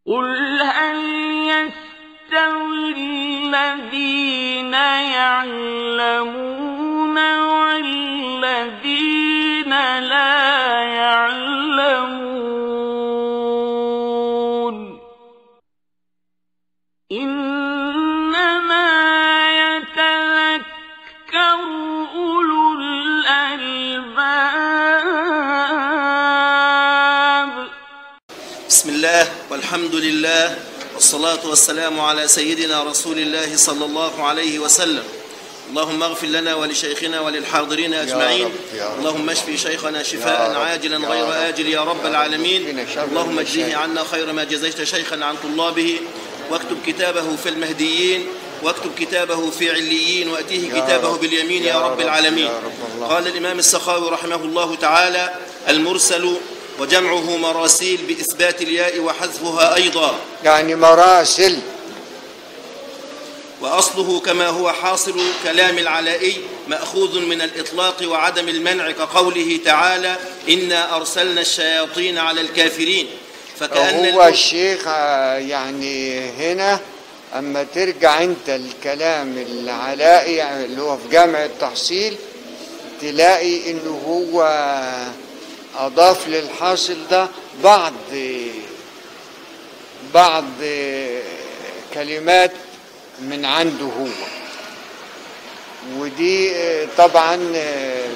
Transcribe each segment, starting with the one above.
قل هل يستوي الذين يعلمون والذين لا يعلمون إنما يتذكر أولو الألباب بسم الله والحمد لله والصلاة والسلام على سيدنا رسول الله صلى الله عليه وسلم اللهم اغفر لنا ولشيخنا وللحاضرين أجمعين رب، يا رب. اللهم اشفي شيخنا شفاء يا رب، عاجلا يا غير رب. آجل يا رب يا العالمين رب. شر اللهم اجزه المشايخ. عنا خير ما جزيت شيخا عن طلابه واكتب كتابه في المهديين واكتب كتابه في عليين وأتيه يا كتابه رب. باليمين يا, يا رب رب، العالمين يا رب الله. قال الإمام السخاوي رحمه الله تعالى المرسل وجمعه مراسيل بإثبات الياء وحذفها أيضا يعني مراسل وأصله كما هو حاصل كلام العلائي مأخوذ من الإطلاق وعدم المنع كقوله تعالى إنا أرسلنا الشياطين على الكافرين فكأن هو الم- الشيخ آه، يعني هنا اما ترجع انت الكلام العلائي يعني اللي هو في جامع التحصيل تلاقي انه هو اضاف للحاصل ده بعض بعض كلمات من عنده هو ودي آه، طبعا آه،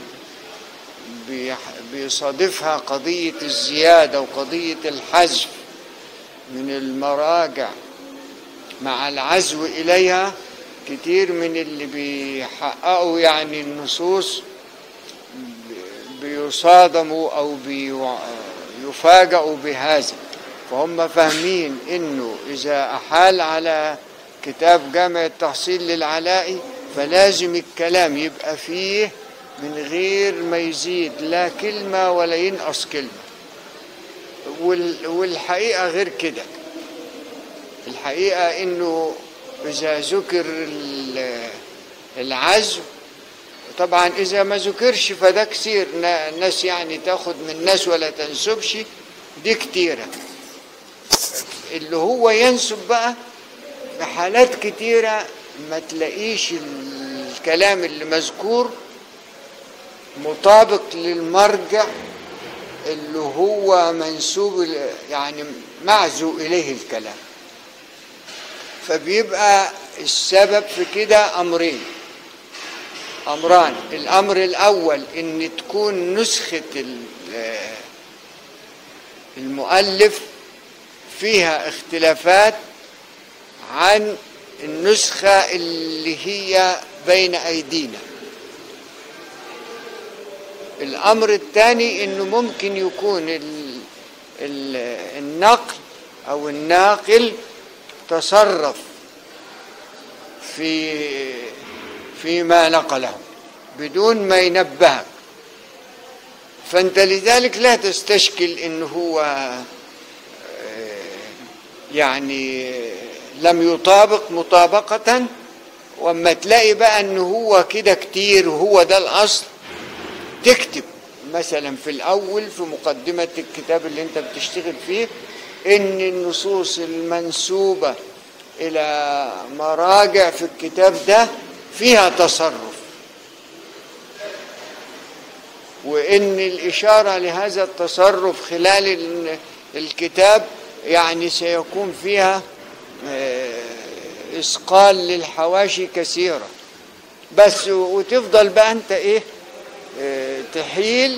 بيح- بيصادفها قضية الزيادة وقضية الحذف من المراجع مع العزو إليها كتير من اللي بيحققوا يعني النصوص ب- بيصادموا أو بيو- يفاجئوا بهذا فهم فاهمين إنه إذا أحال على كتاب جامع التحصيل للعلائي فلازم الكلام يبقى فيه من غير ما يزيد لا كلمة ولا ينقص كلمة وال- والحقيقة غير كده الحقيقة إنه إذا ذكر ال- العزو طبعا إذا ما ذكرش فده كتير نا- ناس يعني تاخد من ناس ولا تنسبش دي كتيرة اللي هو ينسب بقى في حالات كتيرة ما تلاقيش الكلام اللي مذكور مطابق للمرجع اللي هو منسوب ال- يعني معزو إليه الكلام فبيبقى السبب في كده أمرين أمران الأمر الأول إن تكون نسخة ال- المؤلف فيها اختلافات عن النسخة اللي هي بين أيدينا الأمر الثاني إنه ممكن يكون ال ال النقل أو الناقل تصرف في فيما نقله بدون ما ينبهك فأنت لذلك لا تستشكل إنه هو يعني لم يطابق مطابقة واما تلاقي بقى انه هو كده كتير وهو ده الاصل تكتب مثلا في الاول في مقدمة الكتاب اللي انت بتشتغل فيه ان النصوص المنسوبة الى مراجع في الكتاب ده فيها تصرف وان الاشاره لهذا التصرف خلال ال- الكتاب يعني سيكون فيها آه، اثقال للحواشي كثيره بس وتفضل بقى انت ايه آه، تحيل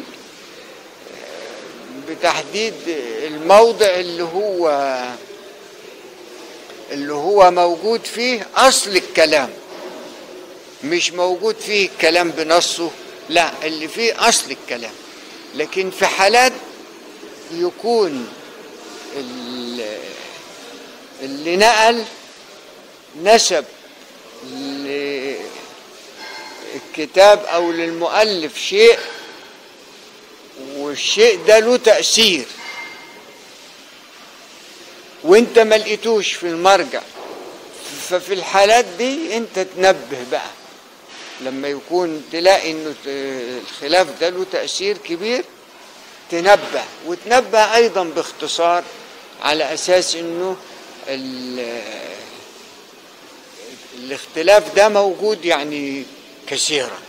آه، بتحديد الموضع اللي هو اللي هو موجود فيه اصل الكلام مش موجود فيه الكلام بنصه لا اللي فيه اصل الكلام لكن في حالات يكون ال- اللي نقل نسب للكتاب او للمؤلف شيء والشيء ده له تأثير وانت ما لقيتوش في المرجع ففي الحالات دي انت تنبه بقى لما يكون تلاقي انه ت- الخلاف ده له تأثير كبير تنبه وتنبه ايضا باختصار على أساس أنه ال- الاختلاف ده موجود يعني كثيرا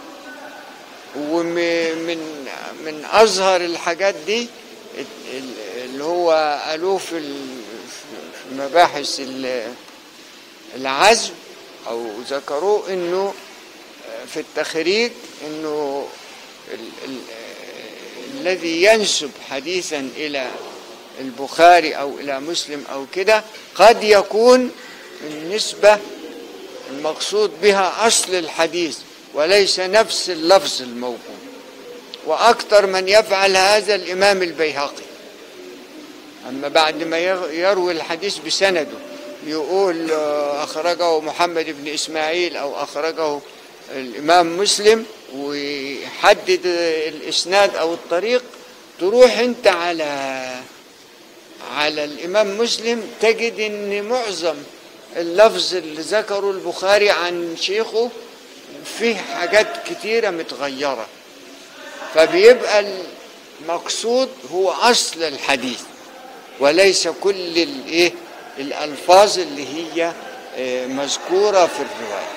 ومن من أظهر الحاجات دي اللي هو قالوه في ال- في مباحث ال- العزم أو ذكروه أنه في التخريج أنه ال- ال- الذي ينسب حديثا إلى البخاري أو إلى مسلم أو كده قد يكون النسبة المقصود بها أصل الحديث وليس نفس اللفظ الموجود وأكثر من يفعل هذا الإمام البيهقي أما بعد ما يغ- يروي الحديث بسنده يقول آه، أخرجه محمد بن إسماعيل أو أخرجه الإمام مسلم ويحدد الإسناد أو الطريق تروح أنت على على الإمام مسلم تجد أن معظم اللفظ اللي ذكره البخاري عن شيخه فيه حاجات كتيرة متغيرة فبيبقى المقصود هو أصل الحديث وليس كل الايه الالفاظ اللي هي آه، مذكوره في الروايه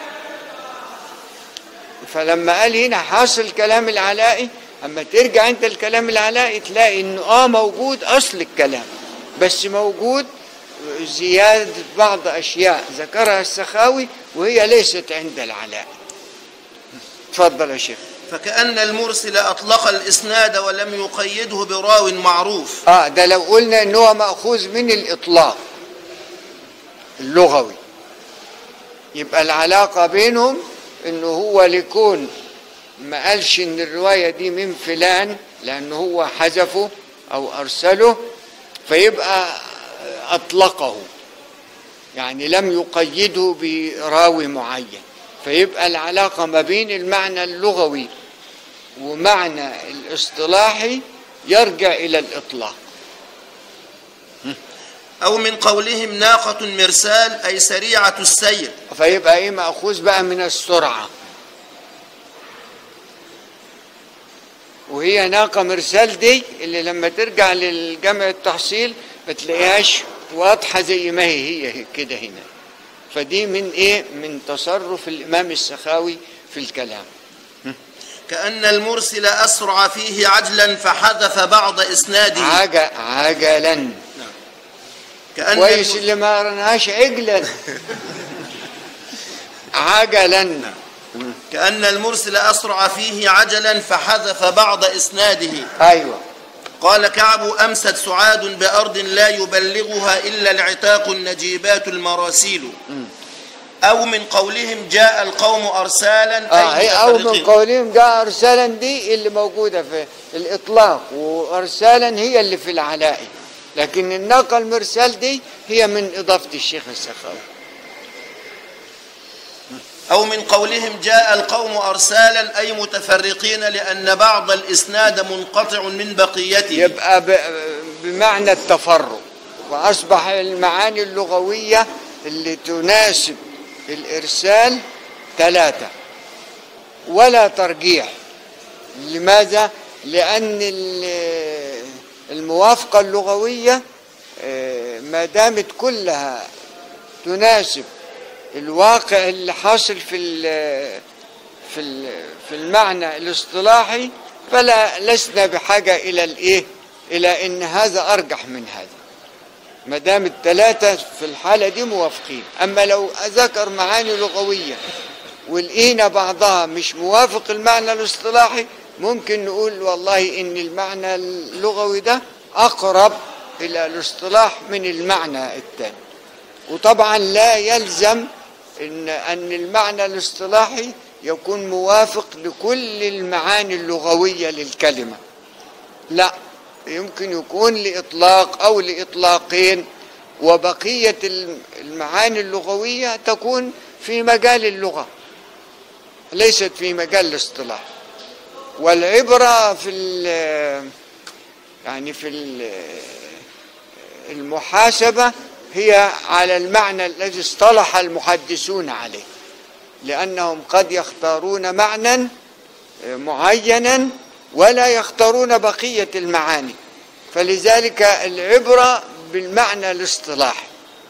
فلما قال هنا حاصل كلام العلائي اما ترجع انت الكلام العلائي تلاقي انه اه موجود اصل الكلام بس موجود زياده بعض اشياء ذكرها السخاوي وهي ليست عند العلائي تفضل يا شيخ فكأن المرسل أطلق الإسناد ولم يقيده براو معروف اه ده لو قلنا ان هو ماخوذ من الاطلاق اللغوي يبقى العلاقه بينهم انه هو لكون ما قالش ان الروايه دي من فلان لانه هو حذفه او ارسله فيبقى اطلقه يعني لم يقيده براوي معين فيبقى العلاقه ما بين المعنى اللغوي ومعنى الاصطلاحي يرجع الى الاطلاق أو من قولهم ناقة مرسال أي سريعة السير فيبقى ايه ماخوذ بقى من السرعه وهي ناقه مرسال دي اللي لما ترجع للجمع التحصيل ما تلاقيهاش واضحه زي ما هي هي كده هنا فدي من ايه من تصرف الامام السخاوي في الكلام كأن المرسل أسرع فيه عجلا فحذف بعض إسناده عج... عجلا كأن كويس الم- اللي ما قرناهاش عجلا عجلا كأن المرسل أسرع فيه عجلا فحذف بعض إسناده ايوه قال كعب أمست سعاد بأرض لا يبلغها إلا العتاق النجيبات المراسيل أو من قولهم جاء القوم أرسالا اه هي او من متفرقين. قولهم جاء ارسالا دي اللي موجوده في الاطلاق وارسالا هي اللي في العلائي لكن الناقه المرسال دي هي من اضافه الشيخ السخاوي أو من قولهم جاء القوم أرسالا أي متفرقين لأن بعض الإسناد منقطع من بقيته يبقى ب- بمعنى التفرق واصبح المعاني اللغويه اللي تناسب الارسال ثلاثه ولا ترجيح لماذا لان ال- الموافقه اللغويه آه، ما دامت كلها تناسب الواقع اللي حاصل في ال- في ال- في المعنى الاصطلاحي فلا لسنا بحاجه الى الايه الى ان هذا ارجح من هذا ما دام الثلاثه في الحاله دي موافقين اما لو ذكر معاني لغويه ولقينا بعضها مش موافق المعنى الاصطلاحي ممكن نقول والله ان المعنى اللغوي ده اقرب الى الاصطلاح من المعنى الثاني وطبعا لا يلزم ان ان المعنى الاصطلاحي يكون موافق لكل المعاني اللغويه للكلمه لا يمكن يكون لاطلاق او لاطلاقين وبقيه المعاني اللغويه تكون في مجال اللغه ليست في مجال الاصطلاح والعبره في ال- يعني في ال- المحاسبه هي على المعنى الذي اصطلح المحدثون عليه لانهم قد يختارون معنى معينا ولا يختارون بقيه المعاني فلذلك العبره بالمعنى الاصطلاحي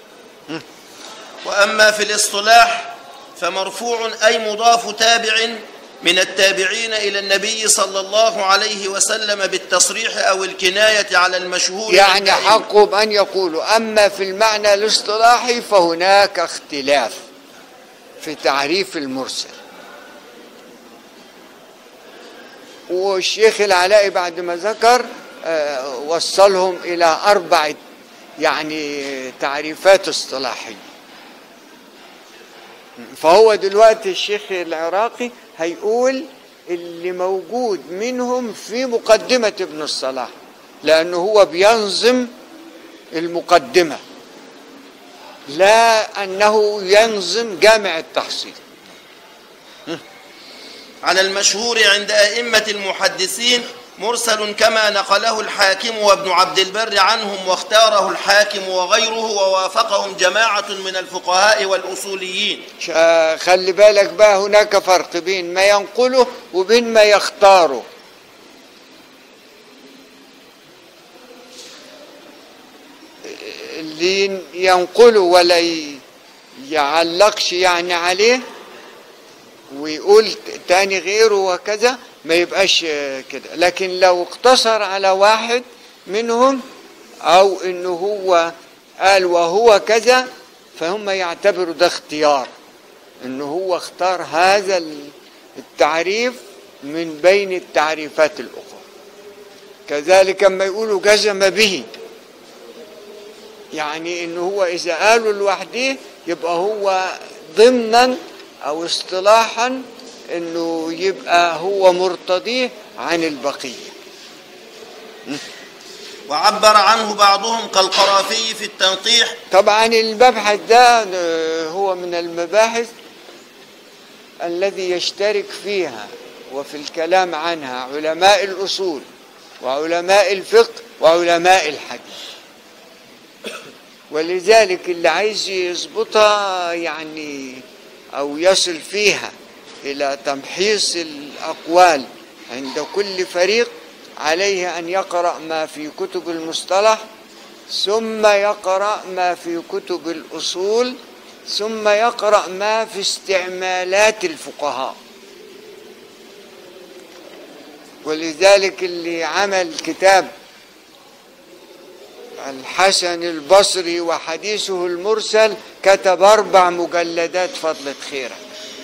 وأما في الاصطلاح فمرفوع أي مضاف تابع من التابعين إلى النبي صلى الله عليه وسلم بالتصريح أو الكناية على المشهور يعني عند أئمة. حقهم أن يقولوا أما في المعنى الاصطلاحي فهناك اختلاف في تعريف المرسل والشيخ العلاء بعد ما ذكر آه، وصلهم إلى أربعة يعني تعريفات اصطلاحية فهو دلوقتي الشيخ العراقي هيقول اللي موجود منهم في مقدمة ابن الصلاح لأنه هو بينظم المقدمة لا أنه ينظم جامع التحصيل على المشهور عند أئمة المحدثين مرسل كما نقله الحاكم وابن عبد البر عنهم واختاره الحاكم وغيره ووافقهم جماعة من الفقهاء والأصوليين شا- خلي بالك بقى هناك فرق بين ما ينقله وبين ما يختاره اللي ينقله ولا ي- يعلقش يعني عليه ويقول تاني غيره وكذا ما يبقاش آه، كده لكن لو اقتصر على واحد منهم او انه هو قال وهو كذا فهم يعتبروا ده اختيار انه هو اختار هذا ال- التعريف من بين التعريفات الاخرى كذلك لما يقولوا جزم به يعني انه هو اذا قالوا لوحده يبقى هو ضمنا او اصطلاحا انه يبقى هو مرتضيه عن البقيه وعبر عنه بعضهم كالقرافي في التنقيح طبعا المبحث ده آه، هو من المباحث الذي يشترك فيها وفي الكلام عنها علماء الأصول وعلماء الفقه وعلماء الحديث ولذلك اللي عايز يظبطها يعني أو يصل فيها إلى تمحيص الأقوال عند كل فريق عليه أن يقرأ ما في كتب المصطلح ثم يقرأ ما في كتب الأصول ثم يقرأ ما في استعمالات الفقهاء ولذلك اللي عمل كتاب الحسن البصري وحديثه المرسل كتب أربع مجلدات فضلة خيرك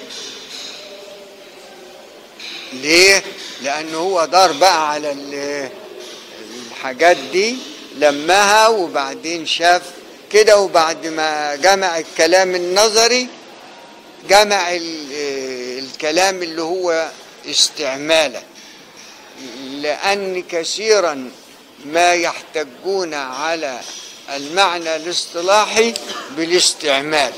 ليه؟ لأنه هو دار بقى على ال- الحاجات دي لمها وبعدين شاف كده وبعد ما جمع الكلام النظري جمع ال- الكلام اللي هو استعماله لأن كثيرا ما يحتجون على المعنى الاصطلاحي بالاستعمال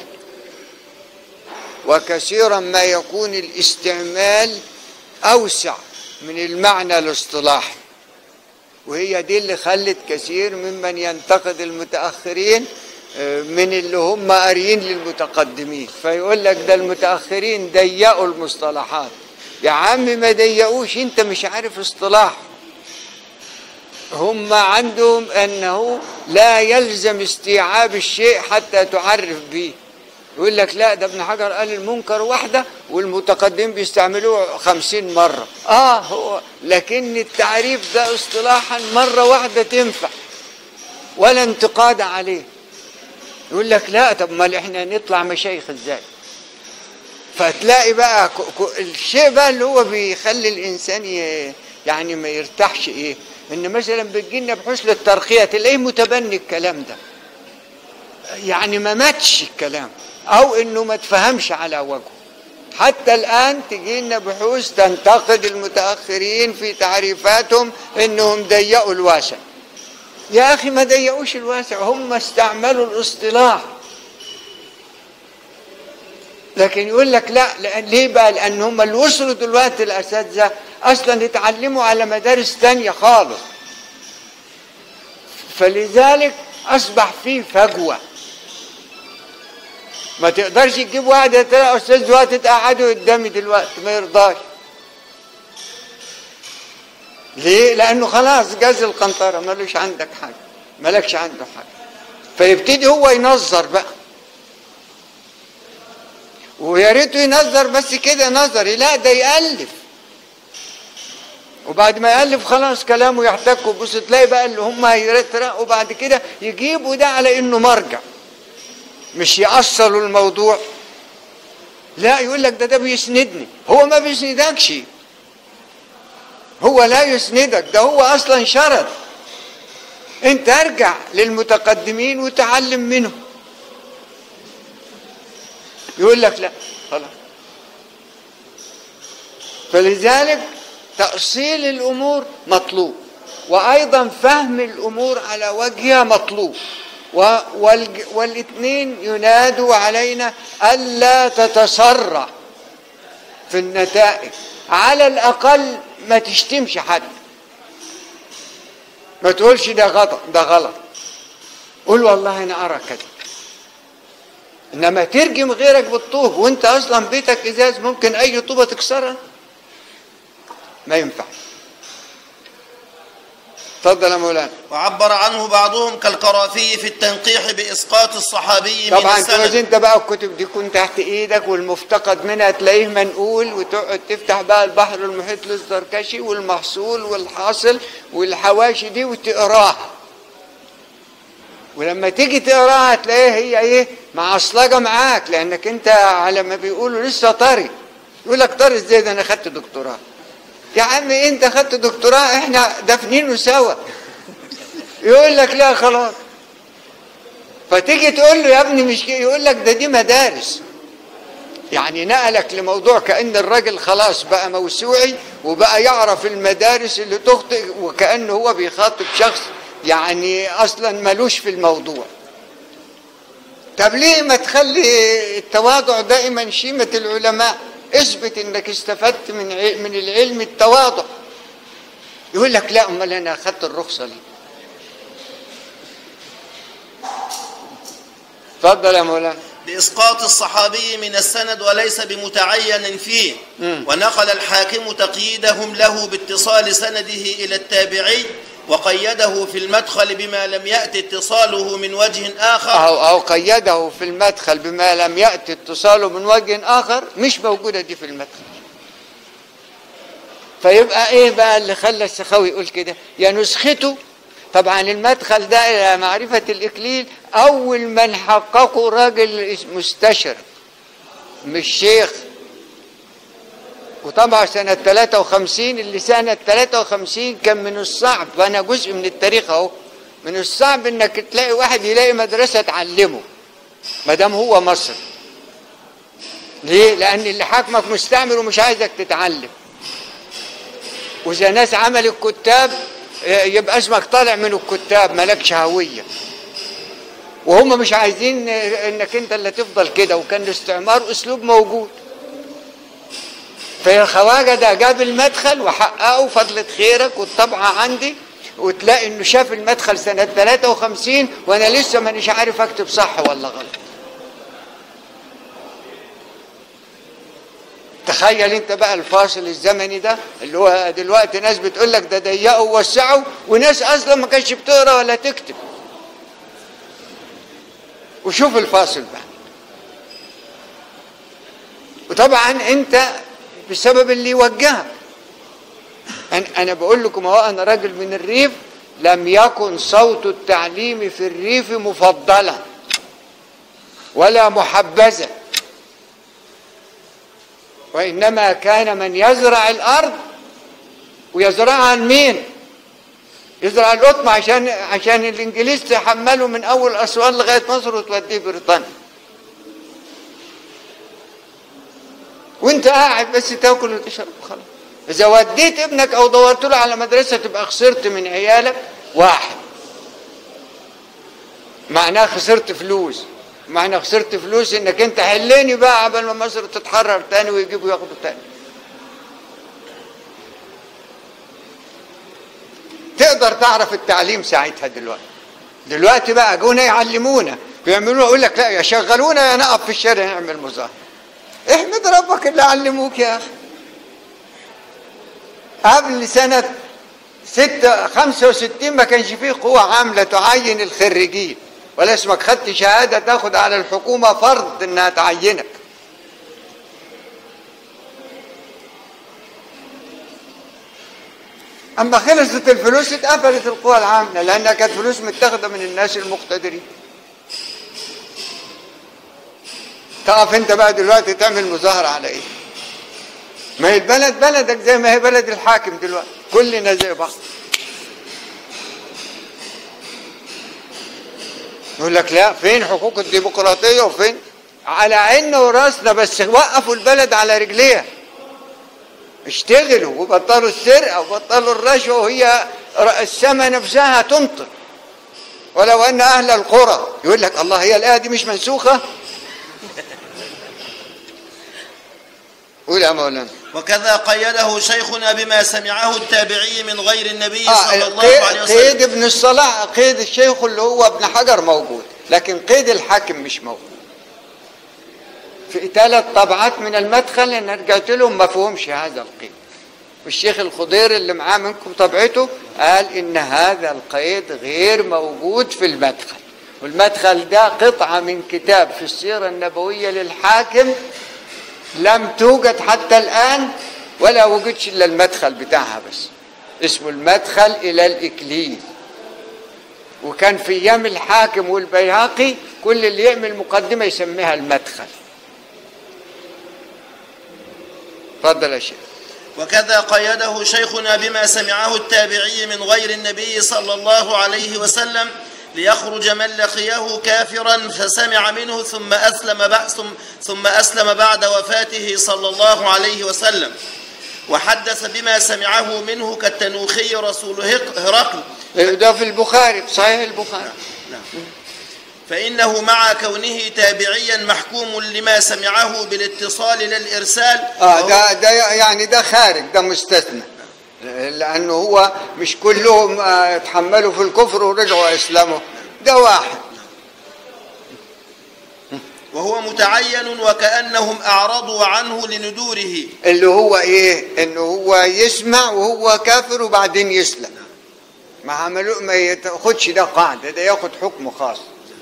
وكثيرا ما يكون الاستعمال أوسع من المعنى الاصطلاحي وهي دي اللي خلت كثير ممن ينتقد المتأخرين آه، من اللي هم قاريين للمتقدمين فيقول لك ده المتأخرين ضيقوا المصطلحات يا عم ما ضيقوش انت مش عارف اصطلاح هم عندهم انه لا يلزم استيعاب الشيء حتى تعرف به يقول لك لا ده ابن حجر قال المنكر واحدة والمتقدمين بيستعملوه خمسين مرة اه هو لكن التعريف ده اصطلاحا مرة واحدة تنفع ولا انتقاد عليه يقول لك لا طب ما احنا نطلع مشايخ ازاي فتلاقي بقى ك- ك- الشيء بقى اللي هو بيخلي الانسان ي- يعني ما يرتاحش ايه ان مثلا بتجينا بحوث للترقيه تلاقيه متبني الكلام ده يعني ما ماتش الكلام او انه ما تفهمش على وجهه حتى الان تجينا بحوث تنتقد المتاخرين في تعريفاتهم انهم ضيقوا الواسع يا اخي ما ضيقوش الواسع هم استعملوا الاصطلاح لكن يقول لك لا لأن ليه بقى لان هم اللي وصلوا دلوقتي الاساتذه اصلا اتعلموا على مدارس تانية خالص فلذلك اصبح فيه فجوه ما تقدرش تجيب واحد تلاقي استاذ دلوقتي تقعده قدامي دلوقتي ما يرضاش ليه؟ لانه خلاص جاز القنطره ملوش عندك حاجه مالكش عنده حاجه فيبتدي هو ينظر بقى ويا ريته ينظر بس كده نظري لا ده يألف وبعد ما يألف خلاص كلامه يحتك وبص تلاقي بقى اللي هم هيترقوا بعد كده يجيبوا ده على انه مرجع مش يأصلوا الموضوع لا يقول لك ده ده بيسندني هو ما بيسندكش هو لا يسندك ده هو اصلا شرط انت ارجع للمتقدمين وتعلم منهم يقول لك لا خلاص فلذلك تأصيل الأمور مطلوب وأيضا فهم الأمور على وجهها مطلوب و- والج- والاثنين ينادوا علينا ألا تتسرع في النتائج على الأقل ما تشتمش حد ما تقولش ده غلط ده غلط قول والله أنا أرى كده إنما ترجم غيرك بالطوب وأنت أصلا بيتك إزاز ممكن أي طوبة تكسرها ما ينفع تفضل يا مولانا وعبر عنه بعضهم كالقرافي في التنقيح بإسقاط الصحابي من طبعا تعوز السند انت بقى الكتب دي تكون تحت ايدك والمفتقد منها تلاقيه منقول وتقعد تفتح بقى البحر المحيط للزركشي والمحصول والحاصل والحواشي دي وتقراها ولما تيجي تقراها تلاقيها هي ايه معصلجه معاك لانك انت على ما بيقولوا لسه طري يقول لك طري ازاي ده انا خدت دكتوراه يا عم انت خدت دكتوراه احنا دافنينه سوا يقول لك لا خلاص فتيجي تقول له يا ابني مش كده يقول لك ده دي مدارس يعني نقلك لموضوع كأن الراجل خلاص بقى موسوعي وبقى يعرف المدارس اللي تخطئ وكأنه هو بيخاطب شخص يعني أصلا ملوش في الموضوع طب ليه ما تخلي التواضع دائما شيمة العلماء اثبت انك استفدت من ع- من العلم التواضع يقول لك لا امال انا اخذت الرخصه ليه اتفضل يا مولانا بإسقاط الصحابي من السند وليس بمتعين فيه مم. ونقل الحاكم تقييدهم له باتصال سنده إلى التابعي وقيده في المدخل بما لم يأت اتصاله من وجه آخر أو, أو قيده في المدخل بما لم يأتي اتصاله من وجه آخر مش موجودة دي في المدخل فيبقى إيه بقى اللي خلى السخاوي يقول كده يا نسخته طبعا المدخل ده إلى معرفة الإكليل أول من حققه راجل مستشر مش شيخ وطبعا سنة 53 اللي سنة 53 كان من الصعب وأنا جزء من التاريخ أهو من الصعب إنك تلاقي واحد يلاقي مدرسة تعلمه ما دام هو مصر ليه؟ لأن اللي حاكمك مستعمر ومش عايزك تتعلم وإذا ناس عمل الكتاب آه، يبقى اسمك طالع من الكتاب مالكش هوية وهم مش عايزين آه، انك انت اللي تفضل كده وكان الاستعمار اسلوب موجود فالخواجه ده جاب المدخل وحققه فضلة خيرك والطبعة عندي وتلاقي انه شاف المدخل سنة 53 وانا لسه مانيش عارف اكتب صح ولا غلط تخيل انت بقى الفاصل الزمني ده اللي هو دلوقتي ناس بتقول لك ده ضيقوا ووسعوا وناس اصلا ما كانتش بتقرا ولا تكتب وشوف الفاصل بقى وطبعا انت بسبب اللي يوجهك أنا- انا بقول لكم اهو انا راجل من الريف لم يكن صوت التعليم في الريف مفضلا ولا محبذا وانما كان من يزرع الارض ويزرعها لمين يزرع القطن عشان عشان الانجليز تحملوا من اول اسوان لغايه مصر وتوديه بريطانيا وانت قاعد بس تاكل وتشرب خلاص اذا وديت ابنك او دورت له على مدرسه تبقى خسرت من عيالك واحد معناه خسرت فلوس معناه خسرت فلوس انك انت حليني بقى قبل ما مصر تتحرر تاني ويجيبوا ياخدوا تاني تقدر تعرف التعليم ساعتها دلوقتي دلوقتي بقى جونا يعلمونا بيعملوا يقول لك لا يا شغلونا يا نقف في الشارع نعمل مظاهره احمد ربك اللي علموك يا اخي قبل سنة ستة خمسة وستين ما كانش فيه قوة عاملة تعين الخريجين ولا اسمك خدت شهادة تاخد على الحكومة فرض انها تعينك اما خلصت الفلوس اتقفلت القوى العاملة لانها كانت فلوس متاخدة من الناس المقتدرين تقف انت بقى دلوقتي تعمل مظاهرة على ايه ما هي البلد بلدك زي ما هي بلد الحاكم دلوقتي كلنا زي بعض يقول لك لا فين حقوق الديمقراطية وفين على عيننا وراسنا بس وقفوا البلد على رجليها اشتغلوا وبطلوا السرقة وبطلوا الرشوة وهي السماء نفسها تمطر ولو أن أهل القرى يقول لك الله هي الآية دي مش منسوخة قول يا مولانا وكذا قيده شيخنا بما سمعه التابعي من غير النبي آه صلى الله قيد, عليه وسلم قيد ابن الصلاح قيد الشيخ اللي هو ابن حجر موجود لكن قيد الحاكم مش موجود في ثلاث طبعات من المدخل انا رجعت لهم ما فيهمش هذا القيد والشيخ الخضير اللي معاه منكم طبعته قال ان هذا القيد غير موجود في المدخل والمدخل ده قطعة من كتاب في السيرة النبوية للحاكم لم توجد حتى الآن ولا وجدش إلا المدخل بتاعها بس اسمه المدخل إلى الإكليل وكان في أيام الحاكم والبيهقي كل اللي يعمل مقدمة يسميها المدخل تفضل يا شيخ وكذا قيده شيخنا بما سمعه التابعي من غير النبي صلى الله عليه وسلم ليخرج من لقيه كافرا فسمع منه ثم أسلم بعد ثم, ثم أسلم بعد وفاته صلى الله عليه وسلم وحدث بما سمعه منه كالتنوخي رسول هق- هرقل ده في البخاري في صحيح البخاري فإنه مع كونه تابعيا محكوم لما سمعه بالاتصال لا الإرسال اه وهو- ده ده يعني ده خارج ده مستثنى لانه هو مش كلهم آه، اتحملوا في الكفر ورجعوا اسلموا ده واحد وهو متعين وكأنهم أعرضوا عنه لندوره اللي هو ايه انه هو يسمع وهو كافر وبعدين يسلم ما عملوا ما ياخدش ده قاعده ده ياخد حكم خاص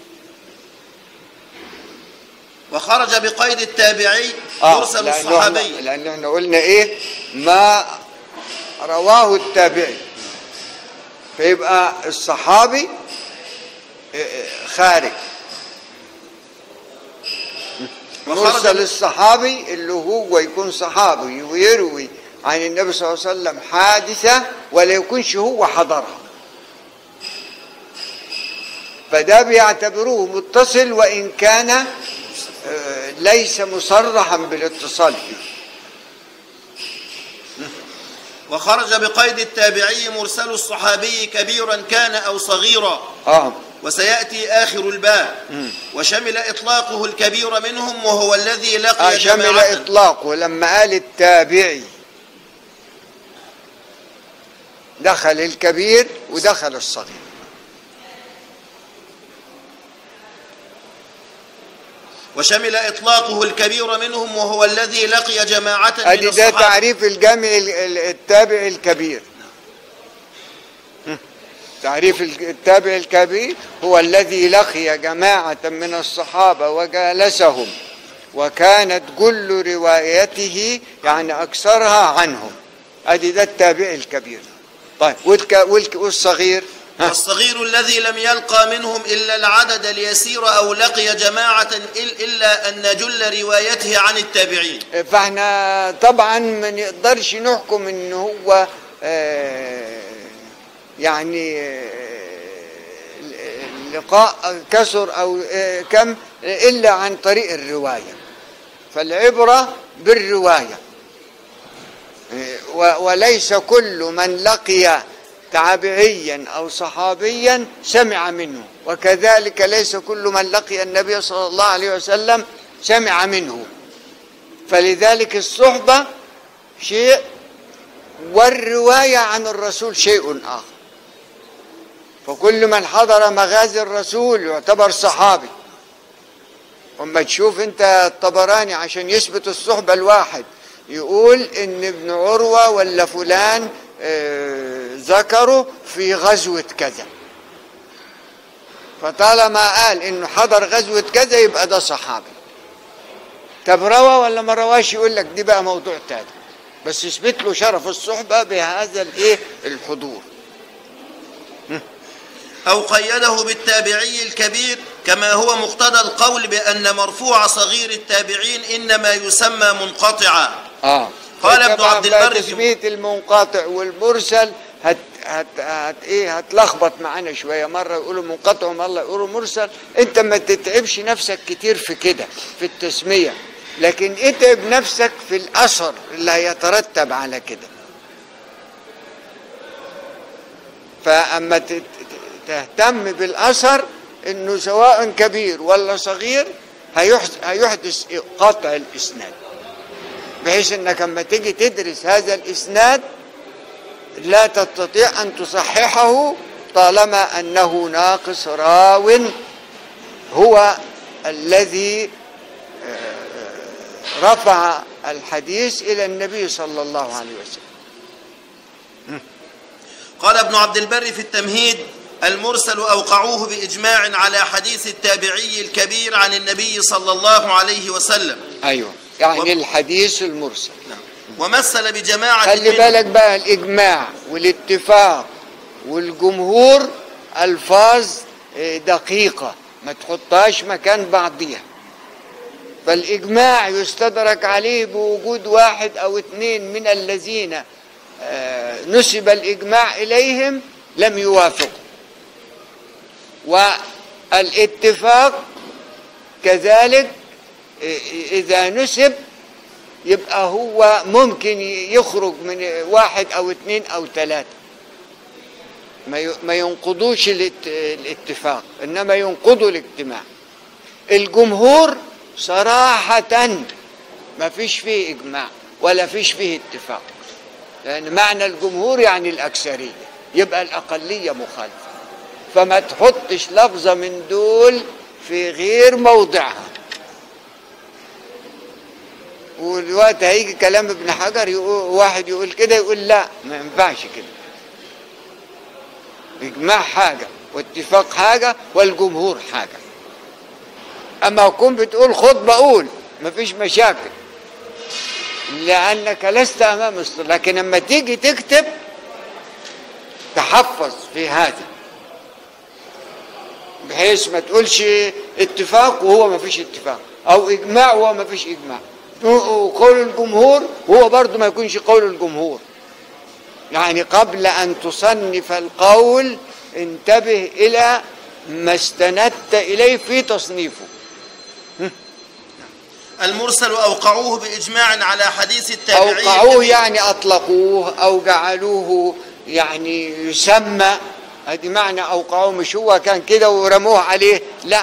وخرج بقيد التابعي آه مرسل لأنه الصحابي احنا- لان احنا قلنا ايه ما رواه التابعي فيبقى الصحابي إيه، إيه، خارج مرسل وخرج الصحابي اللي هو يكون صحابي ويروي عن النبي صلى الله عليه وسلم حادثة ولا يكونش هو حضرها فده بيعتبروه متصل وإن كان آه، ليس مصرحا بالاتصال فيه وخرج بقيد التابعي مرسل الصحابي كبيرا كان أو صغيرا اه وسيأتي آخر الباب وشمل إطلاقه الكبير منهم وهو الذي لقي آه، شمل جماعة إطلاقه لما قال التابعي دخل الكبير ودخل الصغير وشمل إطلاقه الكبير منهم وهو الذي لقي جماعة من ادي ده الصحابة تعريف الجامع ال- ال- التابع الكبير تعريف ال- التابع الكبير هو الذي لقي جماعة من الصحابة وجالسهم وكانت كل روايته يعني أكثرها عنهم ادي ده التابع الكبير طيب والك والك والصغير ها والصغير الذي لم يلقى منهم إلا العدد اليسير أو لقي جماعة إل- إلا أن جل روايته عن التابعين فاحنا طبعا ما نقدرش نحكم ان هو آه، يعني آه، اللقاء كسر او آه، كم الا عن طريق الروايه فالعبره بالروايه آه، و- وليس كل من لقي تابعيا او صحابيا سمع منه وكذلك ليس كل من لقي النبي صلى الله عليه وسلم سمع منه فلذلك الصحبة شيء والرواية عن الرسول شيء آخر فكل من حضر مغازي الرسول يعتبر صحابي وما تشوف انت الطبراني عشان يثبت الصحبة الواحد يقول ان ابن عروة ولا فلان آه، ذكره في غزوة كذا فطالما قال انه حضر غزوة كذا يبقى ده صحابي طب روى ولا ما رواش يقول لك دي بقى موضوع تاني بس يثبت له شرف الصحبة بهذا الايه الحضور أو قيده بالتابعي الكبير كما هو مقتضى القول بأن مرفوع صغير التابعين إنما يسمى منقطعا اه قال ابن طبعاً عبد بقى البر في- تسمية المنقطع والمرسل هت هت هت ايه هتلخبط معانا شويه مره يقولوا منقطع ومره يقولوا مرسل انت ما تتعبش نفسك كتير في كده في التسميه لكن اتعب نفسك في الاثر اللي هيترتب على كده فاما تت- تهتم بالاثر انه سواء كبير ولا صغير هيحس- هيحدث قطع الاسناد بحيث انك لما تيجي تدرس هذا الاسناد لا تستطيع ان تصححه طالما انه ناقص راو هو الذي آه، رفع الحديث الى النبي صلى الله عليه وسلم قال ابن عبد البر في التمهيد المرسل أوقعوه بإجماع على حديث التابعي الكبير عن النبي صلى الله عليه وسلم ايوه يعني و- الحديث المرسل ومثل بجماعة خلي من- بالك بقى الاجماع والاتفاق والجمهور الفاظ آه، دقيقه ما تحطهاش مكان بعضيها فالاجماع يستدرك عليه بوجود واحد او اثنين من الذين آه، نسب الاجماع اليهم لم يوافقوا والاتفاق كذلك آه، اذا نسب يبقى هو ممكن يخرج من واحد او اثنين او ثلاثة ما ي- ما ينقضوش الات- الاتفاق انما ينقضوا الاجتماع الجمهور صراحة ما فيش فيه اجماع ولا فيش فيه اتفاق لان معنى الجمهور يعني الاكثرية يبقى الاقلية مخالفة فما تحطش لفظة من دول في غير موضعها والوقت هيجي كلام ابن حجر يقول واحد يقول كده يقول لا ما ينفعش كده اجماع حاجه واتفاق حاجه والجمهور حاجه اما اكون بتقول خطبه قول مفيش مشاكل لانك لست امام الصلاة لكن لما تيجي تكتب تحفظ في هذا بحيث ما تقولش اتفاق وهو ما فيش اتفاق او اجماع وهو ما فيش اجماع وقول الجمهور هو برضه ما يكونش قول الجمهور يعني قبل ان تصنف القول انتبه الى ما استندت اليه في تصنيفه المرسل أوقعوه بإجماع على حديث التابعي اوقعوه الكبير. يعني اطلقوه او جعلوه يعني يسمى ادي معنى اوقعوه مش هو كان كده ورموه عليه لا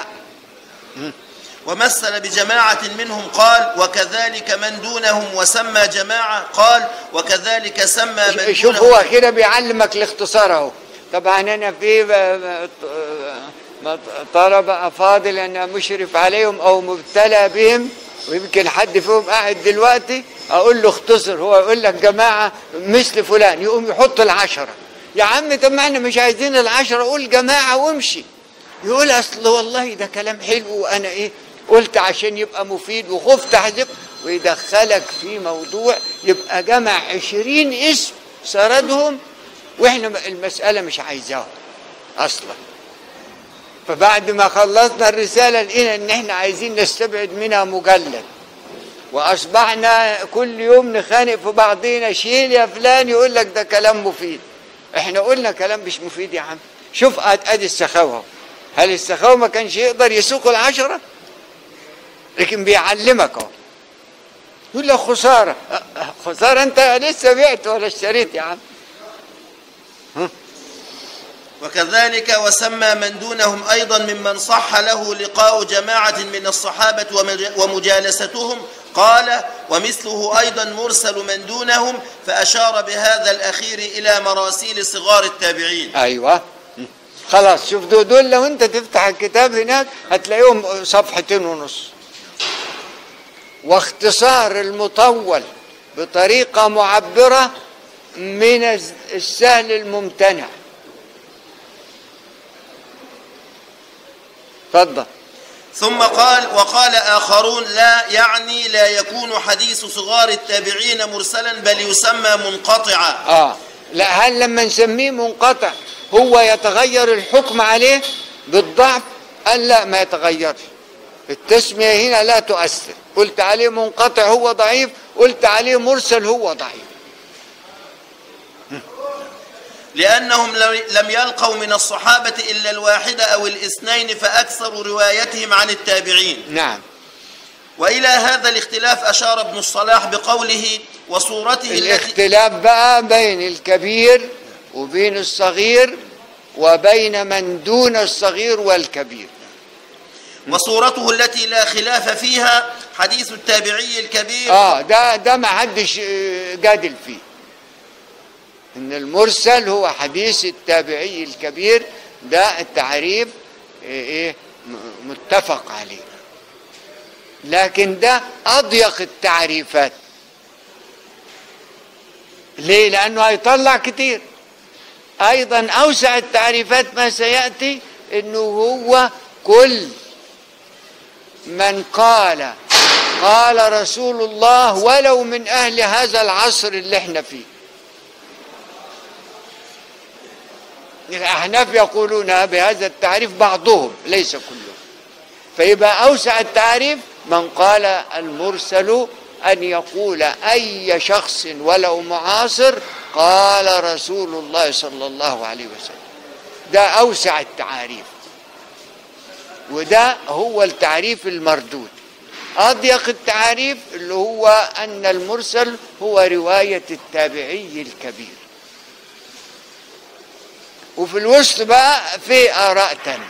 ومثل بجماعة منهم قال وكذلك من دونهم وسمى جماعة قال وكذلك سمى من شوف دونهم هو كده بيعلمك الاختصار اهو طبعا انا في ب- ب- م- طلبة افاضل انا مشرف عليهم او مبتلى بهم ويمكن حد فيهم قاعد دلوقتي اقول له اختصر هو يقول لك جماعة مثل فلان يقوم يحط العشرة يا عم طب ما احنا مش عايزين العشرة قول جماعة وامشي يقول اصل والله ده كلام حلو وانا ايه قلت عشان يبقى مفيد وخفت احذف ويدخلك في موضوع يبقى جمع عشرين اسم سردهم واحنا المسألة مش عايزاهم اصلا فبعد ما خلصنا الرسالة لقينا ان احنا عايزين نستبعد منها مجلد واصبحنا كل يوم نخانق في بعضينا شيل يا فلان يقول لك ده كلام مفيد احنا قلنا كلام مش مفيد يا عم شوف اد- ادي السخاوه هل السخاوه ما كانش يقدر يسوق العشره لكن بيعلمك اهو يقول لك خساره أه، أه، خساره انت لسه بعت ولا اشتريت يا عم وكذلك وسمى من دونهم أيضا ممن صح له لقاء جماعة من الصحابة ومج- ومجالستهم قال ومثله أيضا مرسل من دونهم فأشار بهذا الأخير إلى مراسيل صغار التابعين ايوه خلاص شوف دول, دول لو انت تفتح الكتاب هناك هتلاقيهم صفحتين ونص واختصار المطول بطريقة معبرة من السهل الممتنع اتفضل ثم قال وقال آخرون لا يعني لا يكون حديث صغار التابعين مرسلا بل يسمى منقطعا اه لا هل لما نسميه منقطع هو يتغير الحكم عليه بالضعف قال لا ما يتغيرش التسمية هنا لا تؤثر قلت عليه منقطع هو ضعيف قلت عليه مرسل هو ضعيف لأنهم لم- لم يلقوا من الصحابة إلا الواحد أو الاثنين فأكثر روايتهم عن التابعين نعم وإلى هذا الاختلاف أشار ابن الصلاح بقوله وصورته التي الاختلاف بقى بين الكبير وبين الصغير وبين من دون الصغير والكبير وصورته التي لا خلاف فيها حديث التابعي الكبير اه ده ده ما حدش آه، جادل فيه ان المرسل هو حديث التابعي الكبير ده التعريف آه، ايه م- متفق عليه لكن ده اضيق التعريفات ليه لانه هيطلع كتير ايضا اوسع التعريفات ما سياتي انه هو كل من قال قال رسول الله ولو من اهل هذا العصر اللي احنا فيه الاحناف يقولون بهذا التعريف بعضهم ليس كلهم فيبقى اوسع التعريف من قال المرسل ان يقول اي شخص ولو معاصر قال رسول الله صلى الله عليه وسلم ده اوسع التعاريف وده هو التعريف المردود أضيق التعريف اللي هو أن المرسل هو رواية التابعي الكبير وفي الوسط بقى في آراء تانية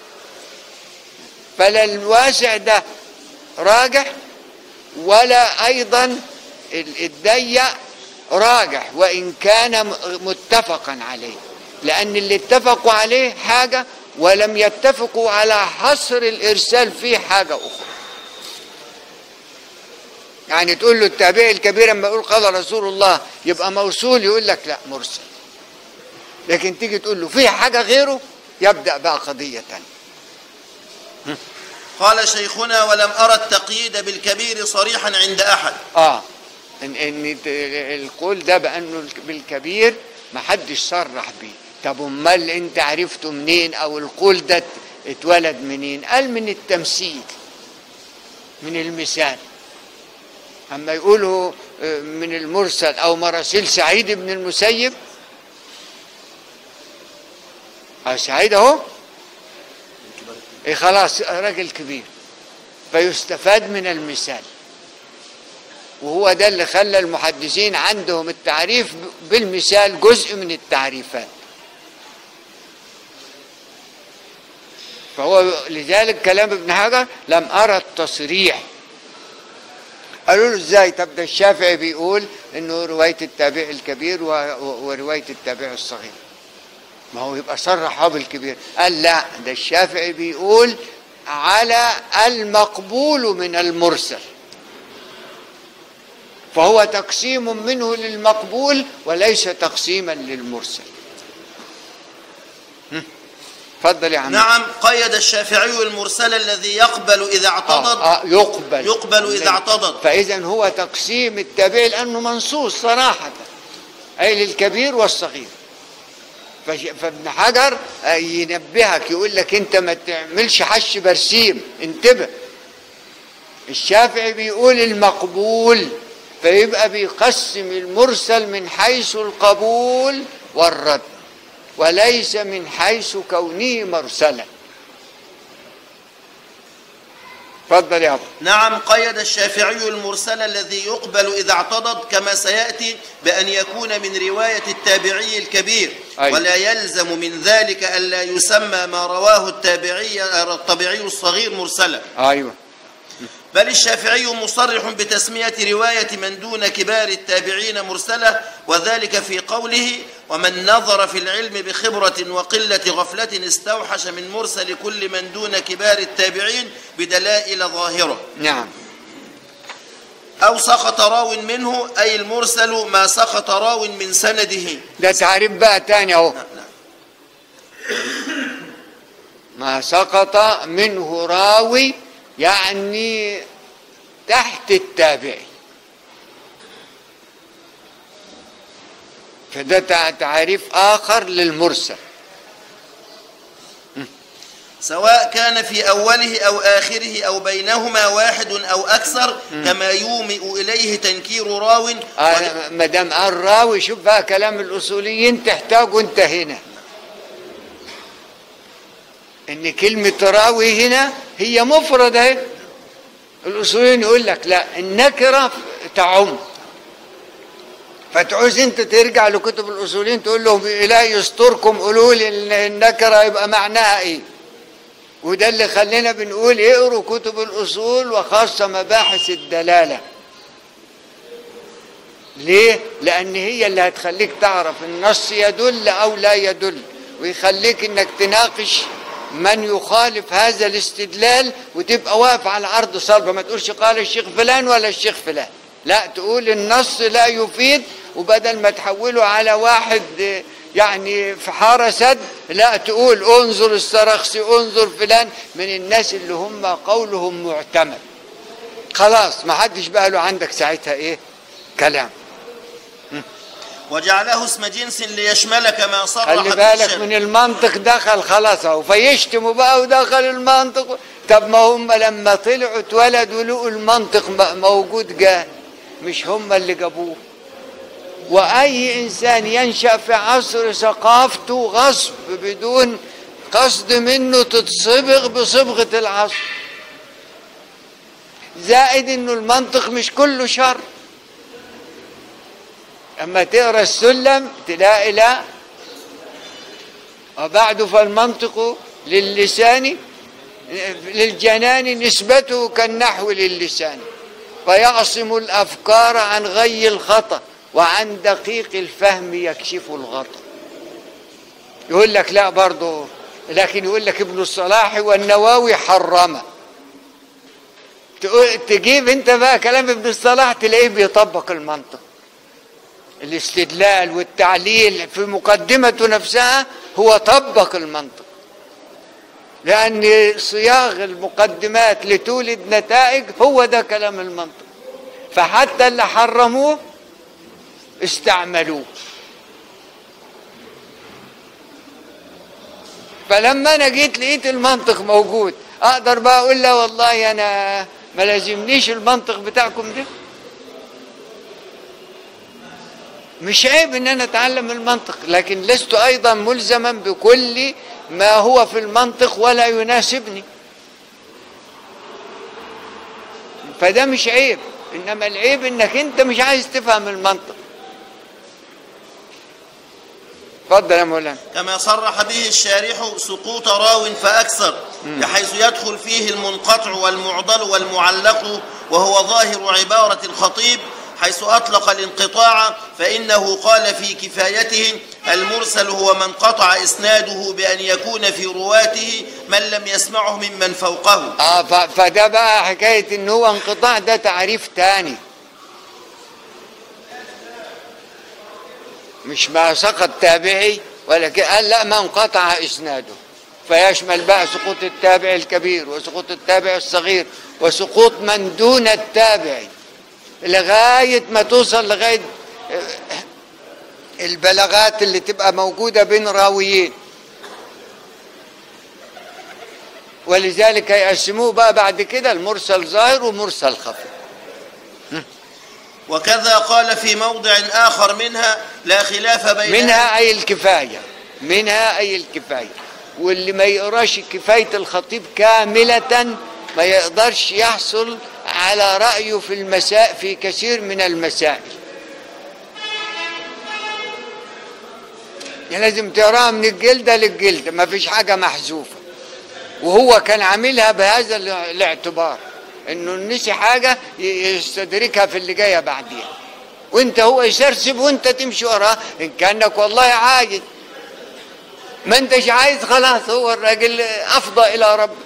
فلا الواسع ده راجح ولا أيضا ال- الضيق راجح وإن كان م- متفقا عليه لأن اللي اتفقوا عليه حاجة ولم يتفقوا على حصر الإرسال فيه حاجة أخرى يعني تقول له التابعي الكبير لما يقول قال رسول الله يبقى موصول يقول لك لا مرسل لكن تيجي تقول له في حاجة غيره يبدأ بقى قضية تانية قال شيخنا ولم أرى التقييد بالكبير صريحا عند أحد اه ان ان ت- القول ده بانه الك- بالكبير ما حدش صرح بيه طب امال انت عرفته منين او القول ده ات- اتولد منين قال من التمثيل من المثال اما يقولوا آه، من المرسل او مراسيل سعيد بن المسيب اه سعيد اهو إيه خلاص راجل كبير فيستفاد من المثال وهو ده اللي خلى المحدثين عندهم التعريف بالمثال جزء من التعريفات فهو لذلك كلام ابن حجر لم أرى التصريح قالوا له ازاي طب ده الشافعي بيقول انه روايه التابع الكبير و- و- وروايه التابع الصغير ما هو يبقى صرح هو بالكبير قال لا ده الشافعي بيقول على المقبول من المرسل فهو تقسيم منه للمقبول وليس تقسيما للمرسل هم. اتفضل يا عم نعم قيد الشافعي المرسل الذي يقبل إذا اعتضد آه آه يقبل يقبل إذا اعتضد. فإذا هو تقسيم التابع لأنه منصوص صراحة أي للكبير والصغير فش- فابن حجر آه، ينبهك يقول لك أنت ما تعملش حش برسيم انتبه الشافعي بيقول المقبول فيبقى بيقسم المرسل من حيث القبول والرد وليس من حيث كونه مرسلا اتفضل يا ابو نعم قيد الشافعي المرسل الذي يقبل إذا اعتضد كما سيأتي بأن يكون من رواية التابعي الكبير أيوة. ولا يلزم من ذلك ألا يسمى ما رواه التابعي الطبيعي الصغير مرسلا ايوه بل الشافعي مصرح بتسمية رواية من دون كبار التابعين مرسلة وذلك في قوله ومن نظر في العلم بخبرة وقلة غفلة استوحش من مرسل كل من دون كبار التابعين بدلائل ظاهرة نعم أو سقط راو منه أي المرسل ما سقط راو من سنده ده تعريف بقى تاني اهو نعم، نعم. ما سقط منه راوي يعني تحت التابعي فده تع- تعريف آخر للمرسل سواء كان في أوله أو آخره أو بينهما واحد أو أكثر كما يومئ إليه تنكير راو آه، ما دام قال راوي شوف بقى كلام الاصوليين تحتاجه انت هنا ان كلمه راوي هنا هي مفرده اهي الاصوليين يقول لك لا النكره تعم فتعوز انت ترجع لكتب الاصوليين تقول لهم الهي يستركم قولوا لي ال- النكره يبقى معناها ايه وده اللي خلينا بنقول اقروا كتب الاصول وخاصه مباحث الدلاله ليه؟ لأن هي اللي هتخليك تعرف النص يدل أو لا يدل ويخليك إنك تناقش من يخالف هذا الاستدلال وتبقى واقف على عرض صلبة ما تقولش قال الشيخ فلان ولا الشيخ فلان لا تقول النص لا يفيد وبدل ما تحوله على واحد آه، يعني في حارة سد لا تقول انظر السرخسي انظر فلان من الناس اللي هم قولهم معتمد خلاص ما حدش بقى له عندك ساعتها ايه كلام وجعله اسم جنس ليشمل كما صرح خلي به بالك الشارع. من المنطق دخل خلاص اهو فيشتموا بقى ودخل المنطق طب ما هم لما طلعوا اتولدوا لقوا المنطق م- موجود جاه مش هم اللي جابوه واي انسان ينشا في عصر ثقافته غصب بدون قصد منه تتصبغ بصبغه العصر زائد انه المنطق مش كله شر اما تقرا السلم تلاقي لا وبعد فالمنطق للسان للجنان نسبته كالنحو للسان فيعصم الافكار عن غي الخطا وعن دقيق الفهم يكشف الغطا يقول لك لا برضه لكن يقول لك ابن الصلاح والنواوي حرمه تقول تجيب انت بقى كلام ابن الصلاح تلاقيه بيطبق المنطق الاستدلال والتعليل في مقدمته نفسها هو طبق المنطق لأن صياغ المقدمات لتولد نتائج هو ده كلام المنطق فحتى اللي حرموه استعملوه فلما انا جيت لقيت المنطق موجود اقدر بقى اقول لا والله انا ما لازمنيش المنطق بتاعكم ده مش عيب ان انا اتعلم المنطق لكن لست ايضا ملزما بكل ما هو في المنطق ولا يناسبني فده مش عيب انما العيب انك انت مش عايز تفهم المنطق اتفضل يا مولانا كما صرح به الشارح سقوط راو فأكثر بحيث يدخل فيه المنقطع والمعضل والمعلق وهو ظاهر عبارة الخطيب حيث أطلق الانقطاع فإنه قال في كفايته المرسل هو من قطع إسناده بأن يكون في رواته من لم يسمعه ممن فوقه اه ف- فده بقى حكايه ان هو انقطاع ده تعريف تاني مش ما سقط تابعي ولا كده قال لا ما انقطع اسناده فيشمل بقى سقوط التابع الكبير وسقوط التابع الصغير وسقوط من دون التابعي لغايه ما توصل لغايه آه، البلاغات اللي تبقى موجوده بين راويين ولذلك يقسموه بقى بعد كده المرسل ظاهر ومرسل خفي وكذا قال في موضع آخر منها لا خلاف بين منها أي الكفاية منها أي الكفاية واللي ما يقراش كفاية الخطيب كاملة ما يقدرش يحصل على رأيه في المساء في كثير من المسائل يعني لازم تقراها من الجلدة للجلدة ما فيش حاجة محذوفة وهو كان عاملها بهذا الا- الاعتبار انه نسي حاجة ي- يستدركها في اللي جاية بعدين وانت هو يسرسب وانت تمشي وراه ان كانك والله عايز ما انتش عايز خلاص هو الراجل افضى الى رب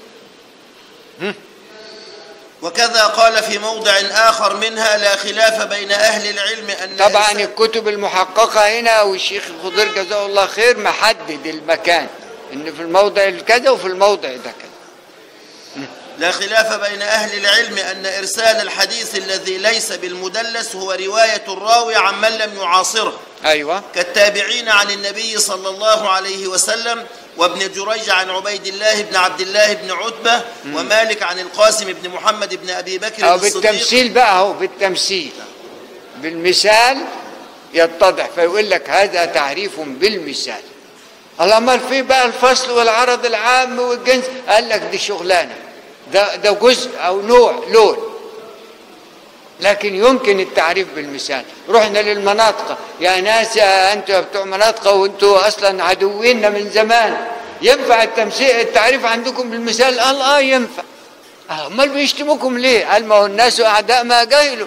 وكذا قال في موضع آخر منها لا خلاف بين أهل العلم أن طبعا إنسان- الكتب المحققة هنا والشيخ الخضير جزاه الله خير محدد المكان ان في الموضع الكذا وفي الموضع ده كذا لا خلاف بين أهل العلم أن إرسال الحديث الذي ليس بالمدلس هو رواية الراوي عن من لم يعاصره ايوه كالتابعين عن النبي صلى الله عليه وسلم وابن جريج عن عبيد الله بن عبد الله بن عتبة ومالك عن القاسم بن محمد بن أبي بكر او الصديق بالتمثيل بقى اهو بالتمثيل بالمثال يتضح فيقول لك هذا تعريف بالمثال الامال في بقى الفصل والعرض العام والجنس قال لك دي شغلانه ده ده جزء او نوع لون لكن يمكن التعريف بالمثال رحنا للمناطق يا ناس يا انتوا بتوع مناطق وانتوا اصلا عدوينا من زمان ينفع التمثيل التعريف عندكم بالمثال قال اه ينفع آه، امال بيشتموكم ليه قال ما هو الناس اعداء ما جاهلوا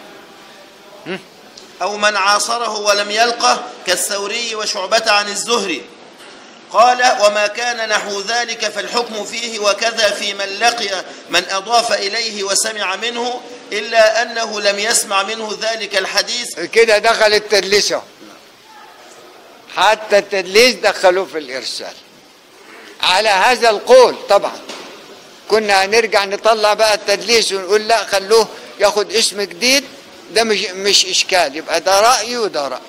أو من عاصره ولم يلقه كالثوري وشعبة عن الزهري قال وما كان نحو ذلك فالحكم فيه وكذا في من لقي من أضاف إليه وسمع منه إلا أنه لم يسمع منه ذلك الحديث كده دخل التدليس اهو حتى التدليس دخلوه في الارسال على هذا القول طبعا كنا هنرجع نطلع بقى التدليس ونقول لا خلوه ياخد اسم جديد ده مش مش اشكال يبقى ده راي وده راي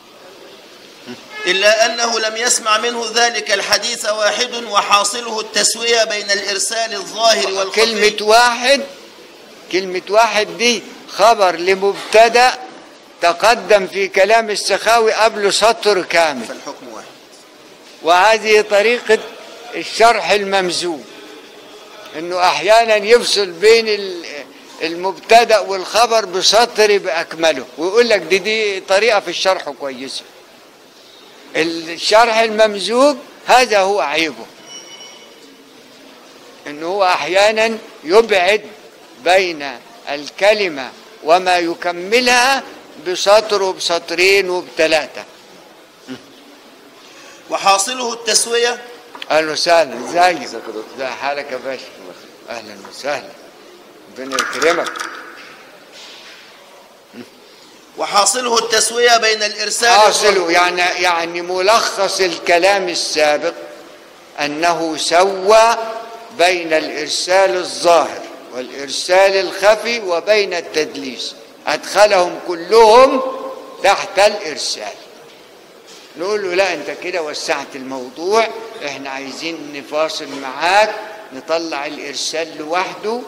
إلا أنه لم يسمع منه ذلك الحديث واحد وحاصله التسوية بين الإرسال الظاهر والخفي كلمة واحد كلمة واحد دي خبر لمبتدأ تقدم في كلام السخاوي قبل سطر كامل فالحكم واحد وهذه طريقة الشرح الممزوج انه احيانا يفصل بين ال- المبتدا والخبر بسطر باكمله ويقول لك دي دي طريقه في الشرح كويسه الشرح الممزوج هذا هو عيبه انه هو احيانا يبعد بين الكلمه وما يكملها بسطر وبسطرين وبثلاثه وحاصله التسوية اهلا وسهلا ازيك ازي حالك يا باشا اهلا وسهلا ربنا يكرمك وحاصله التسوية بين الإرسال حاصل يعني يعني ملخص الكلام السابق انه سوى بين الارسال الظاهر والارسال الخفي وبين التدليس ادخلهم كلهم تحت الارسال نقول له لا انت كده وسعت الموضوع احنا عايزين نفاصل معاك نطلع الارسال لوحده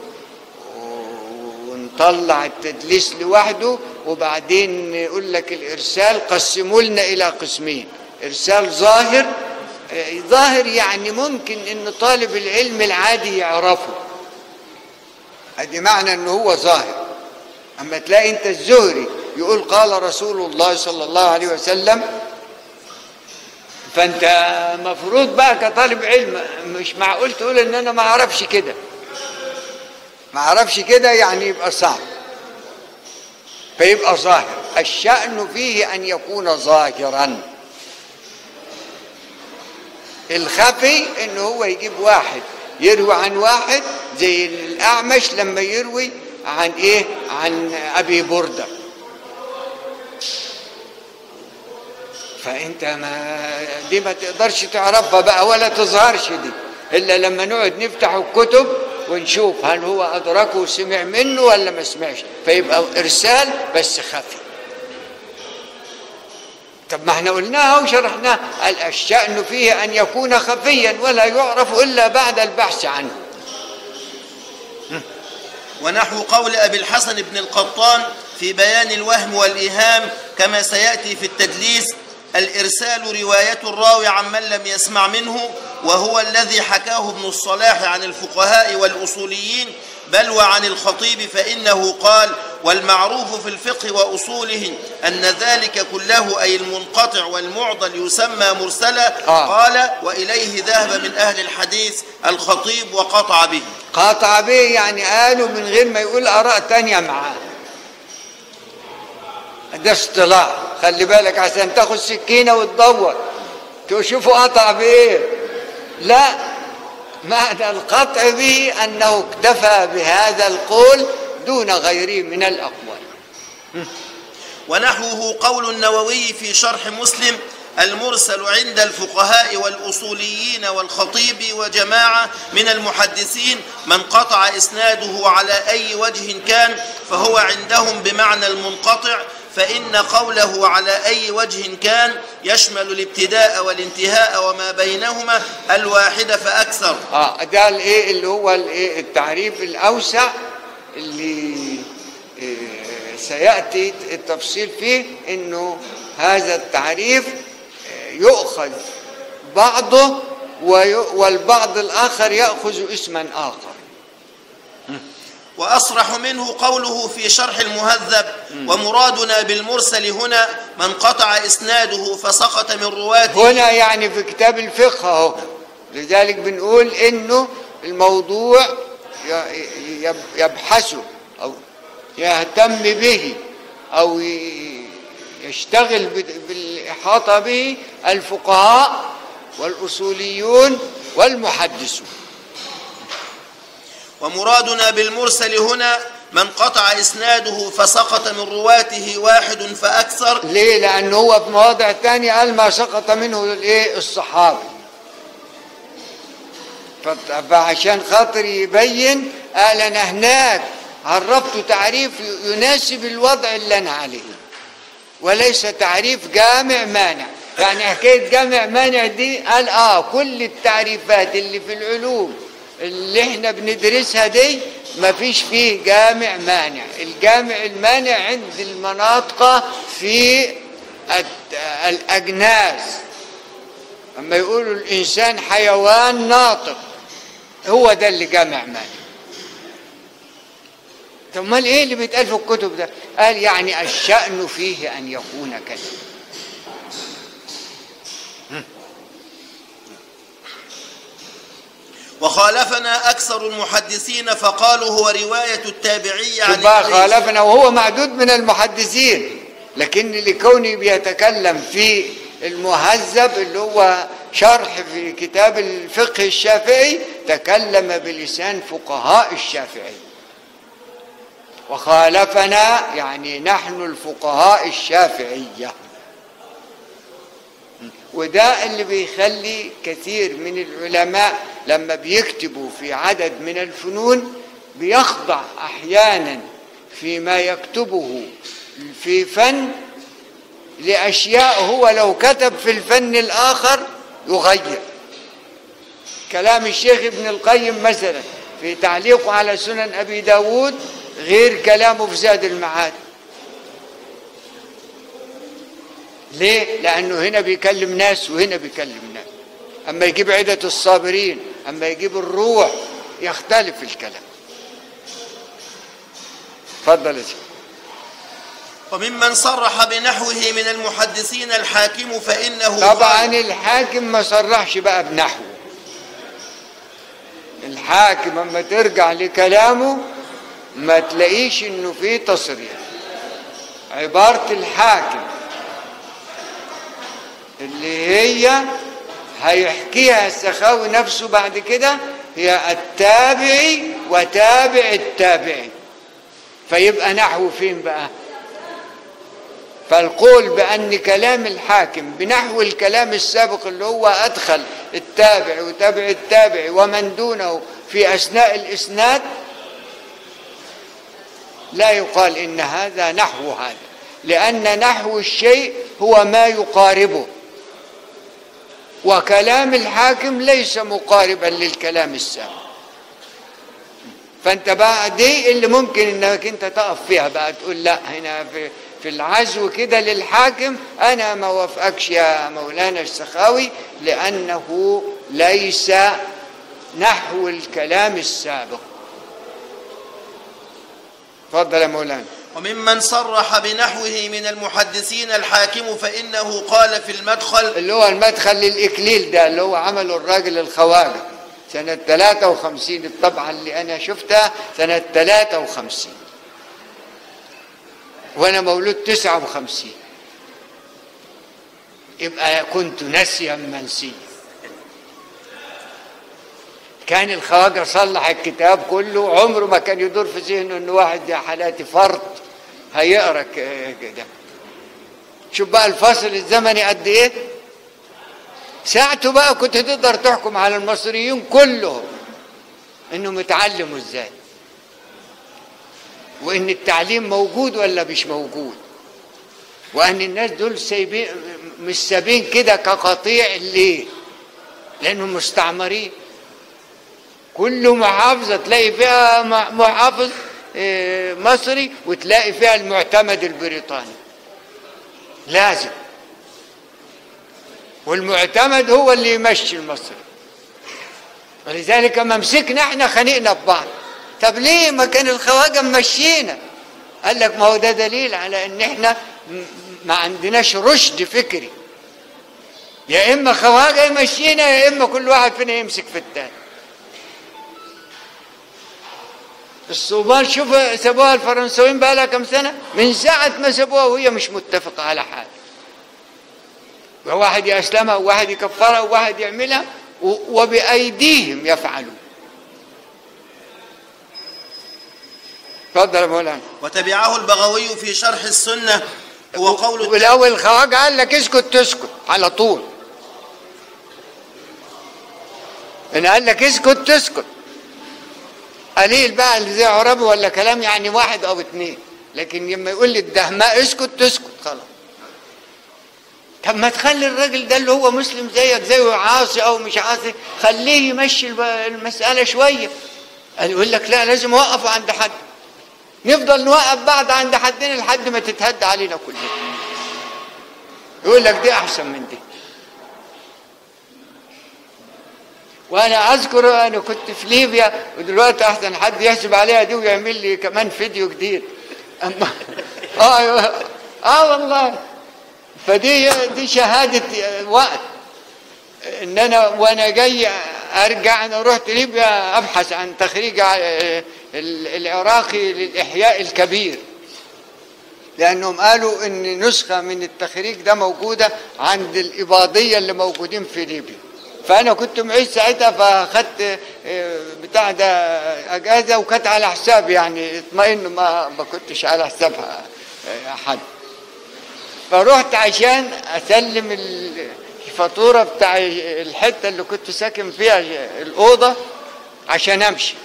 ونطلع التدليس لوحده وبعدين نقول لك الارسال قسموا لنا الى قسمين ارسال ظاهر آه، ظاهر يعني ممكن ان طالب العلم العادي يعرفه ادي معنى ان هو ظاهر اما تلاقي انت الزهري يقول قال رسول الله صلى الله عليه وسلم فانت مفروض بقى كطالب علم مش معقول تقول ان انا ما اعرفش كده ما اعرفش كده يعني يبقى صعب فيبقى ظاهر الشأن فيه ان يكون ظاهرا الخفي ان هو يجيب واحد يروي عن واحد زي الاعمش لما يروي عن ايه عن ابي برده فانت ما دي ما تقدرش تعرفها بقى ولا تظهرش دي الا لما نقعد نفتح الكتب ونشوف هل هو ادركه وسمع منه ولا ما سمعش فيبقى ارسال بس خفي طب ما احنا قلناها وشرحناها قال الشأن فيه ان يكون خفيا ولا يعرف الا بعد البحث عنه ونحو قول أبي الحسن بن القطان في بيان الوهم والإيهام كما سيأتي في التدليس الإرسال رواية الراوي عن من لم يسمع منه وهو الذي حكاه ابن الصلاح عن الفقهاء والأصوليين بل وعن الخطيب فإنه قال والمعروف في الفقه وأصوله أن ذلك كله أي المنقطع والمعضل يسمى مرسلا آه. قال وإليه ذهب من أهل الحديث الخطيب وقطع به قاطع به يعني قالوا من غير ما يقول اراء تانية معاه ده اصطلاح خلي بالك عشان تاخد سكينة وتدور تشوفوا قطع بايه لا معنى القطع به انه اكتفى بهذا القول دون غيره من الاقوال ونحوه قول النووي في شرح مسلم المرسل عند الفقهاء والأصوليين والخطيب وجماعة من المحدثين من قطع إسناده على أي وجه كان فهو عندهم بمعنى المنقطع فإن قوله على أي وجه كان يشمل الابتداء والانتهاء وما بينهما الواحد فأكثر اه ده الايه اللي هو الايه التعريف الاوسع اللي آه، سياتي التفصيل فيه انه هذا التعريف آه، يؤخذ بعضه وي- والبعض الاخر ياخذ اسما اخر وأصرح منه قوله في شرح المهذب ومرادنا بالمرسل هنا من قطع إسناده فسقط من رواته هنا يعني في كتاب الفقه اهو لذلك بنقول انه الموضوع ي- يب- يبحثه او يهتم به او ي- يشتغل بال- بالاحاطه به الفقهاء والاصوليون والمحدثون ومرادنا بالمرسل هنا من قطع إسناده فسقط من رواته واحد فأكثر ليه لانه هو في مواضع تانية قال ما سقط منه الايه الصحابي فط- فعشان خاطر يبين قال انا هناك عرفت تعريف يناسب الوضع اللي انا عليه وليس تعريف جامع مانع يعني حكايه جامع مانع دي قال اه كل التعريفات اللي في العلوم اللي احنا بندرسها دي ما فيش فيه جامع مانع الجامع المانع عند المناطق في الت- الاجناس اما يقولوا الانسان حيوان ناطق هو ده اللي جامع مانع طب امال ايه اللي بيتقال في الكتب ده قال يعني الشأن فيه ان يكون كذا وخالفنا أكثر المحدثين فقالوا هو رواية التابعي عن شوف بقى النبي. خالفنا وهو معدود من المحدثين لكن لكونه بيتكلم في المهذب اللي هو شرح في كتاب الفقه الشافعي تكلم بلسان فقهاء الشافعي وخالفنا يعني نحن الفقهاء الشافعيه وده اللي بيخلي كثير من العلماء لما بيكتبوا في عدد من الفنون بيخضع احيانا فيما يكتبه في فن لاشياء هو لو كتب في الفن الاخر يغير كلام الشيخ ابن القيم مثلا في تعليقه على سنن ابي داود غير كلامه في زاد المعاد ليه؟ لأنه هنا بيكلم ناس وهنا بيكلم ناس أما يجيب عدة الصابرين أما يجيب الروح يختلف الكلام تفضل يا شيخ. وممن صرح بنحوه من المحدثين الحاكم فإنه طبعا قال- الحاكم ما صرحش بقى بنحوه الحاكم اما ترجع لكلامه ما تلاقيش انه فيه تصريح عبارة الحاكم اللي هي هيحكيها السخاوي نفسه بعد كده هي التابعي وتابع التابعي فيبقى نحو فين بقى فالقول بأن كلام الحاكم بنحو الكلام السابق اللي هو أدخل التابع وتابع التابع ومن دونه في أثناء الإسناد لا يقال إن هذا نحو هذا لأن نحو الشيء هو ما يقاربه وكلام الحاكم ليس مقاربا للكلام السابق فانت بقى دي اللي ممكن انك انت تقف فيها بقى تقول لا هنا في في العزو كده للحاكم انا ما وافقكش يا مولانا السخاوي لانه ليس نحو الكلام السابق تفضل يا مولانا وممن صرح بنحوه من المحدثين الحاكم فإنه قال في المدخل اللي هو المدخل للإكليل ده اللي هو عمله الراجل الخواجة سنة 53 الطبعة اللي أنا شفتها سنة 53 وأنا مولود 59 يبقى كنت نسيا منسيا كان الخواجة صلح الكتاب كله عمره ما كان يدور في ذهنه انه واحد يا حالاتي فرد هيقرا ك- كده شوف بقى الفاصل الزمني قد ايه ساعته بقى كنت تقدر تحكم على المصريين كلهم انهم اتعلموا ازاي وان التعليم موجود ولا مش موجود وان الناس دول سايبين مش سابين كده كقطيع ليه لانهم مستعمرين كل محافظة تلاقي فيها م- محافظ آه، مصري وتلاقي فيها المعتمد البريطاني لازم والمعتمد هو اللي يمشي المصري ولذلك لما مسكنا احنا خانقنا ببعض طب ليه ما كان الخواجه ممشينا قال لك ما هو ده دليل على ان احنا م- ما عندناش رشد فكري يا اما خواجه يمشينا يا اما كل واحد فينا يمسك في التاني الصومال شوف سابوها الفرنساويين بقى لها كم سنه من ساعه ما سابوها وهي مش متفقه على حاجه وواحد يسلمها وواحد يكفرها وواحد يعملها و- وبأيديهم يفعلون تفضل يا مولانا وتبعه البغوي في شرح السنة هو قول الت- والاول الخواجه قال لك اسكت تسكت على طول ان قال لك اسكت تسكت قليل بقى اللي زي عربي ولا كلام يعني واحد او اتنين لكن لما يقول لي الدهماء اسكت تسكت خلاص طب ما تخلي الراجل ده اللي هو مسلم زيك زيه عاصي او مش عاصي خليه يمشي الب- المساله شويه قال يقول لك لا لازم اوقفه عند حد نفضل نوقف بعض عند حدنا لحد ما تتهد علينا كلنا يقول لك دي احسن من دي وانا اذكر انا كنت في ليبيا ودلوقتي احسن حد يحسب عليها دي ويعمل لي كمان فيديو جديد اما اه أيوة. اه والله فدي دي شهاده وقت ان انا وانا جاي ارجع انا رحت ليبيا ابحث عن تخريج ع- ال- العراقي للاحياء الكبير لانهم قالوا ان نسخه من التخريج ده موجوده عند الاباضيه اللي موجودين في ليبيا فانا كنت معيش ساعتها فاخدت آه، بتاع ده اجازه وكانت على حسابي يعني اطمئن ما ما كنتش على حساب آه، حد فرحت عشان اسلم ال- الفاتوره بتاع الحته اللي كنت ساكن فيها الاوضه عشان امشي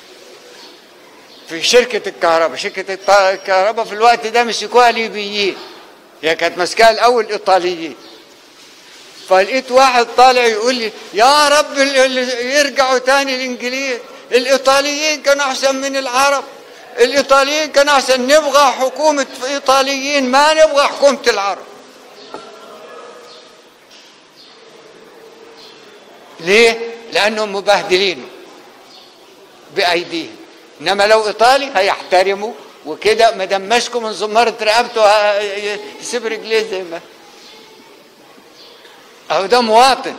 في شركه الكهرباء شركه الط- الكهرباء في الوقت ده مسكوها ليبيين هي كانت ماسكاها الاول ايطاليين فلقيت واحد طالع يقول لي يا رب ال- ال- يرجعوا تاني الانجليز الايطاليين كانوا احسن من العرب الايطاليين كانوا احسن نبغى حكومه ايطاليين ما نبغى حكومه العرب ليه لانهم مبهدلينه بايديهم انما لو ايطالي هيحترموا وكده ما دام ماسكه من زماره رقبته ه- ي- يسيب رجليه زي ما اهو ده مواطن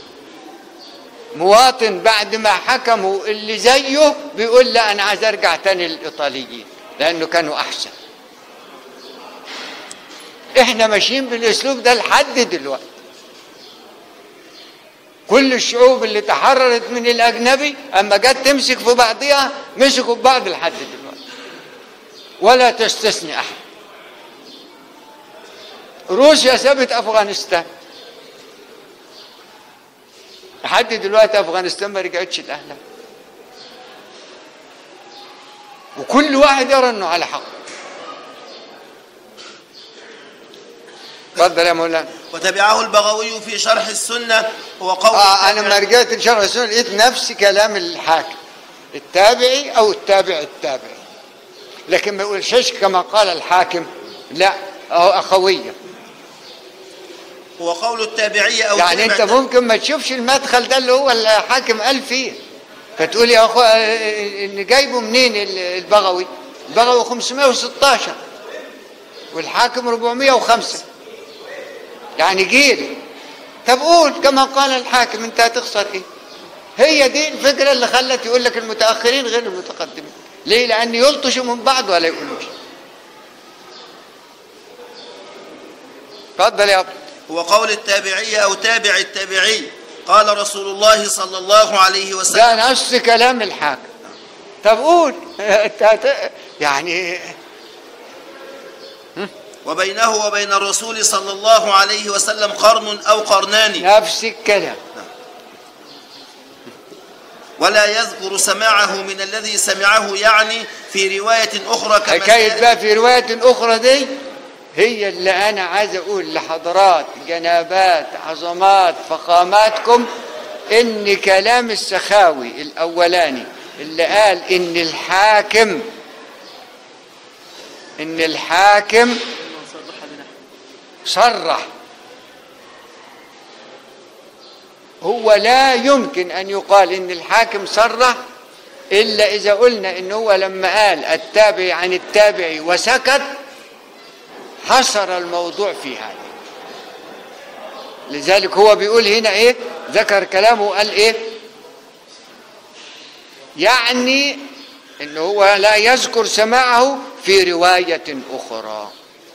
مواطن بعد ما حكموا اللي زيه بيقول لا انا عايز ارجع تاني للايطاليين لانه كانوا احسن احنا ماشيين بالاسلوب ده لحد دلوقتي كل الشعوب اللي تحررت من الاجنبي اما جت تمسك في بعضها مسكوا في بعض لحد دلوقتي ولا تستثني احد روسيا سابت افغانستان لحد دلوقتي افغانستان ما رجعتش لاهلها وكل واحد يرى انه على حق اتفضل يا مولانا وتبعه البغوي في شرح السنة هو قول آه انا التابع- لما رجعت لشرح السنه لقيت نفس كلام الحاكم التابعي او التابع التابعي لكن ما يقولش كما قال الحاكم لا أو اخويه هو قول التابعية أو يعني تابع انت ممكن ما تشوفش المدخل ده اللي هو الحاكم قال فيه فتقول يا اخو آه، ان جايبه منين ال- البغوي البغوي 516 والحاكم 405 يعني جيل طب قول كما قال الحاكم انت هتخسر ايه هي دي الفكره اللي خلت يقول لك المتاخرين غير المتقدمين ليه لان يلطشوا من بعض ولا يقولوش اتفضل يا ابو هو قول التابعية أو تابع التابعي قال رسول الله صلى الله عليه وسلم ده نفس كلام الحاكم طب قول أنت هت- يعني وبينه وبين الرسول صلى الله عليه وسلم قرن أو قرنان نفس الكلام ولا يذكر سماعه من الذي سمعه يعني في رواية أخرى كما حكاية سيأتي. بقى في رواية أخرى دي هي اللي أنا عايز أقول لحضرات جنابات عظمات فخاماتكم إن كلام السخاوي الأولاني اللي قال إن الحاكم إن الحاكم صرح هو لا يمكن أن يقال إن الحاكم صرح إلا إذا قلنا إن هو لما قال التابع عن التابع وسكت حصر الموضوع في هذا لذلك هو بيقول هنا إيه ذكر كلامه قال إيه يعني إن هو لا يذكر سماعه في رواية أخرى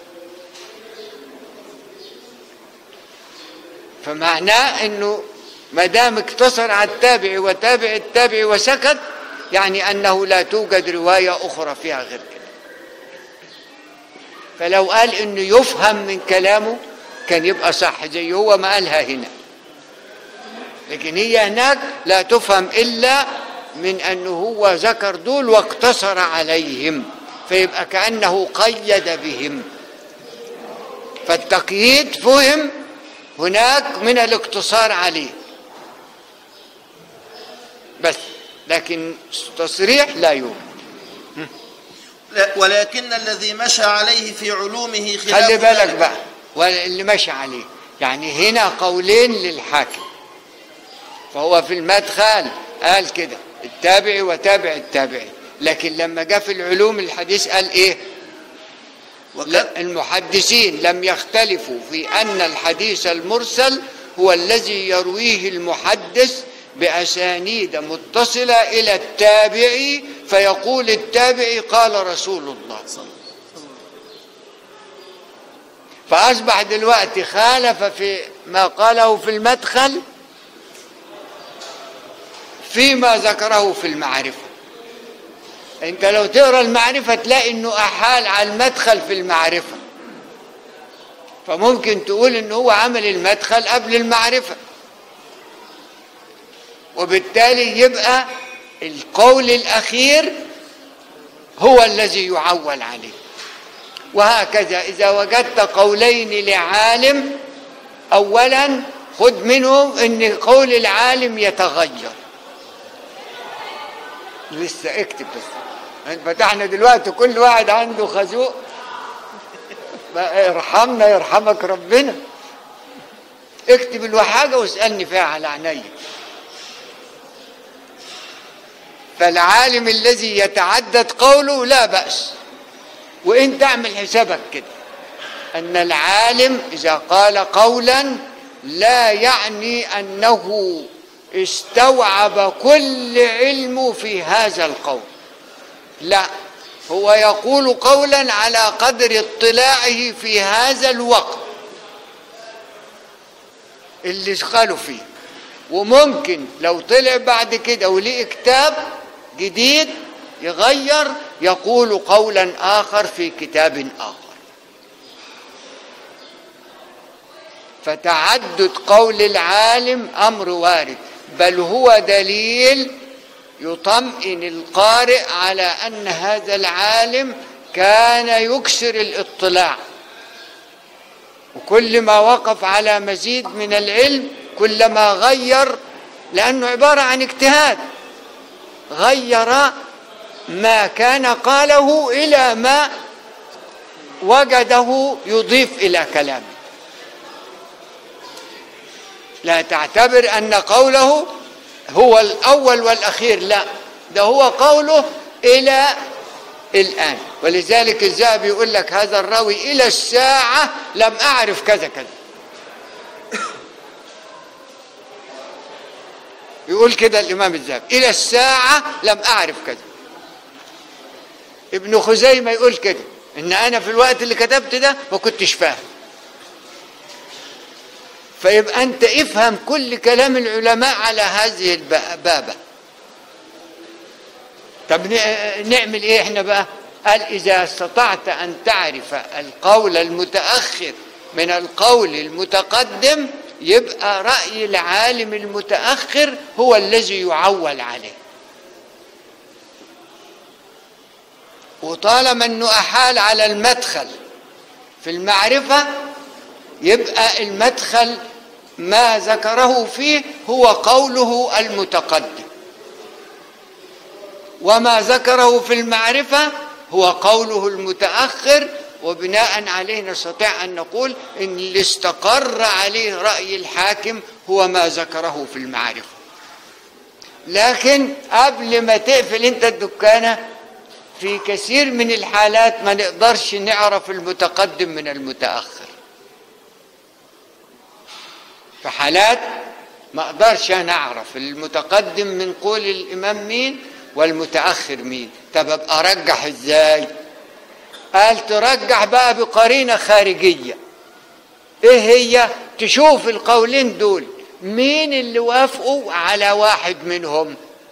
فمعناه انه ما دام اقتصر على التابع وتابع التابع وسكت يعني انه لا توجد روايه اخرى فيها غير كده فلو قال انه يفهم من كلامه كان يبقى صح زي هو ما قالها هنا لكن هي هناك لا تفهم الا من انه هو ذكر دول واقتصر عليهم فيبقى كانه قيد بهم فالتقييد فهم هناك من الاقتصار عليه بس لكن تصريح لا يوجد لا- ولكن الذي مشى عليه في علومه خلاف خلي بالك ذلك. بقى واللي ماشي عليه يعني هنا قولين للحاكم فهو في المدخل قال كده التابعي وتابع التابعي لكن لما جاء في العلوم الحديث قال ايه وكذا لا المحدثين لم يختلفوا في أن الحديث المرسل هو الذي يرويه المحدث بأسانيد متصلة إلى التابع فيقول التابع قال رسول الله فأصبح دلوقتي خالف في ما قاله في المدخل فيما ذكره في المعرفة انت لو تقرا المعرفه تلاقي انه احال على المدخل في المعرفه فممكن تقول انه هو عمل المدخل قبل المعرفه وبالتالي يبقى القول الاخير هو الذي يعول عليه وهكذا اذا وجدت قولين لعالم اولا خذ منهم ان قول العالم يتغير لسه اكتب بس فتحنا دلوقتي كل واحد عنده خازوق بقى ارحمنا يرحمك ربنا اكتب الحاجة واسألني فيها على عينيا فالعالم الذي يتعدد قوله لا بأس وانت اعمل حسابك كده ان العالم اذا قال قولا لا يعني انه استوعب كل علمه في هذا القول لا هو يقول قولا على قدر اطلاعه في هذا الوقت اللي قالوا فيه وممكن لو طلع بعد كده وليه كتاب جديد يغير يقول قولا آخر في كتاب آخر فتعدد قول العالم أمر وارد بل هو دليل يطمئن القارئ على أن هذا العالم كان يكسر الاطلاع وكل ما وقف على مزيد من العلم كلما غير لأنه عبارة عن اجتهاد غير ما كان قاله إلى ما وجده يضيف إلى كلامه لا تعتبر أن قوله هو الأول والأخير لا ده هو قوله إلى الآن ولذلك الذهبي يقول لك هذا الراوي إلى الساعة لم أعرف كذا كذا يقول كده الإمام الذهبي إلى الساعة لم أعرف كذا ابن خزيمة يقول كده إن أنا في الوقت اللي كتبت ده ما كنتش فاهم فيبقى أنت افهم كل كلام العلماء على هذه البابة طب ن- نعمل إيه إحنا بقى قال إذا استطعت أن تعرف القول المتأخر من القول المتقدم يبقى رأي العالم المتأخر هو الذي يعول عليه وطالما أنه أحال على المدخل في المعرفة يبقى المدخل ما ذكره فيه هو قوله المتقدم وما ذكره في المعرفة هو قوله المتأخر وبناء عليه نستطيع أن نقول إن اللي استقر عليه رأي الحاكم هو ما ذكره في المعرفة لكن قبل ما تقفل انت الدكانة في كثير من الحالات ما نقدرش نعرف المتقدم من المتأخر في حالات ما اقدرش انا اعرف المتقدم من قول الامام مين والمتاخر مين طب ابقى ارجح ازاي قال ترجح بقى بقرينه خارجيه ايه هي تشوف القولين دول مين اللي وافقوا على واحد منهم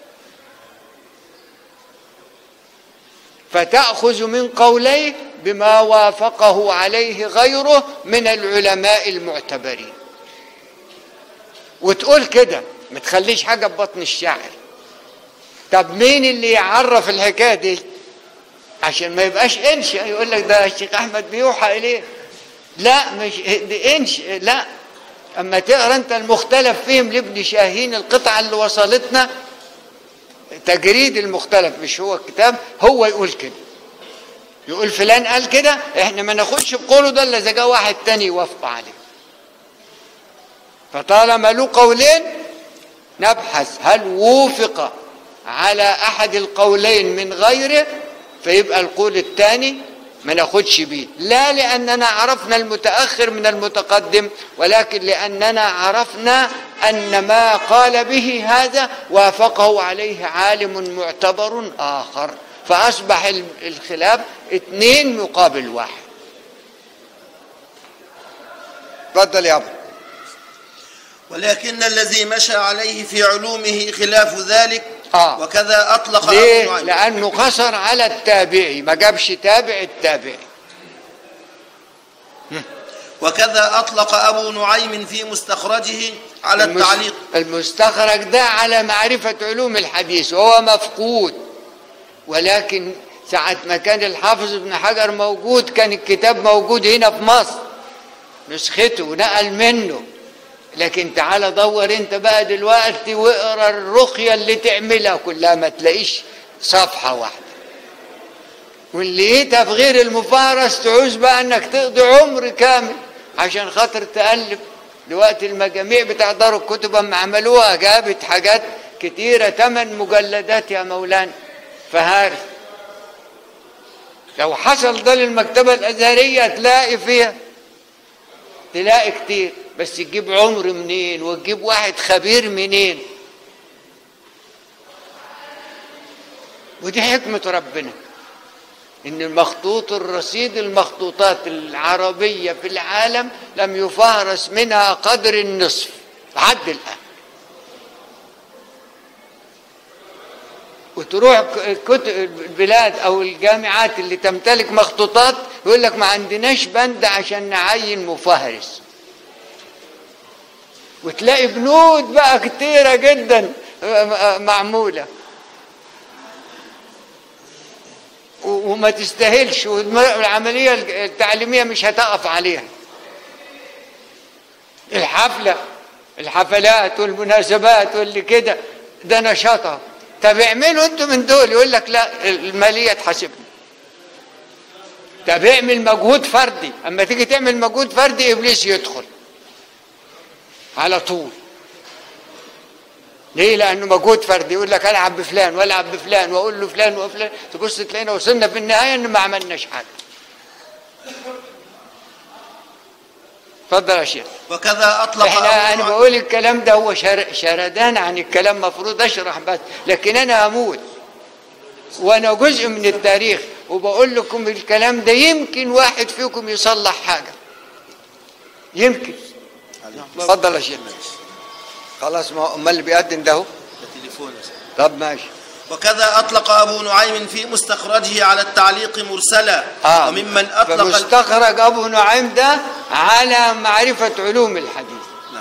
فتأخذ من قوليه بما وافقه عليه غيره من العلماء المعتبرين وتقول كده ما تخليش حاجة ببطن الشاعر طب مين اللي يعرف الحكاية دي عشان ما يبقاش انشا يقول لك ده الشيخ احمد بيوحى اليه لا مش دي انش لا اما تقرا انت المختلف فيهم لابن شاهين القطعه اللي وصلتنا تجريد المختلف مش هو الكتاب هو يقول كده يقول فلان قال كده احنا ما ناخدش بقوله ده الا اذا جه واحد تاني يوافق عليه فطالما له قولين نبحث هل وفق على احد القولين من غيره فيبقى القول الثاني ما ناخدش بيه لا لاننا عرفنا المتاخر من المتقدم ولكن لاننا عرفنا ان ما قال به هذا وافقه عليه عالم معتبر اخر فاصبح الخلاف اثنين مقابل واحد تفضل يا ابو ولكن الذي مشى عليه في علومه خلاف ذلك آه. وكذا أطلق أبو ليه؟ نعيم لأنه قصر على التابعي ما جابش تابع التابعي وكذا أطلق أبو نعيم في مستخرجه على المس- التعليق المستخرج ده على معرفة علوم الحديث وهو مفقود ولكن ساعة ما كان الحافظ ابن حجر موجود كان الكتاب موجود هنا في مصر نسخته ونقل منه لكن تعالى دور انت بقى دلوقتي واقرا الرقية اللي تعملها كلها ما تلاقيش صفحة واحدة واللي لقيتها في غير المفارس تعوز بقى انك تقضي عمر كامل عشان خاطر تألف دلوقتي المجاميع بتاع دار الكتب اما عملوها جابت حاجات كتيرة ثمان مجلدات يا مولانا فهارس لو حصل ده للمكتبة الأزهرية تلاقي فيها تلاقي كتير بس تجيب عمر منين وتجيب واحد خبير منين ودي حكمة ربنا إن المخطوط الرصيد المخطوطات العربية في العالم لم يفهرس منها قدر النصف لحد الآن وتروح ك- كت- البلاد او الجامعات اللي تمتلك مخطوطات يقول لك ما عندناش بند عشان نعين مفهرس وتلاقي بنود بقى كتيره جدا معموله و- وما تستاهلش والعمليه التعليميه مش هتقف عليها الحفله الحفلات والمناسبات واللي كده ده نشاطها طب اعملوا انتوا من دول يقول لك لا الماليه تحاسبني طب اعمل مجهود فردي اما تيجي تعمل مجهود فردي ابليس يدخل على طول ليه لانه مجهود فردي يقول لك العب بفلان والعب بفلان واقول له فلان وفلان تبص تلاقينا وصلنا في النهايه ان ما عملناش حاجه اتفضل يا شيخ وكذا أطلق احنا أبو انا نعيم بقول الكلام ده هو شر- شردان عن الكلام مفروض اشرح بس لكن انا هموت وانا جزء من التاريخ وبقول لكم الكلام ده يمكن واحد فيكم يصلح حاجه يمكن اتفضل يا شيخ خلاص ما هو امال اللي بيقدم ده هو التليفون طب ماشي وكذا أطلق أبو نعيم في مستخرجه على التعليق مرسلا آه. وممن أطلق ال- فمستخرج أبو نعيم ده على معرفة علوم الحديث نعم.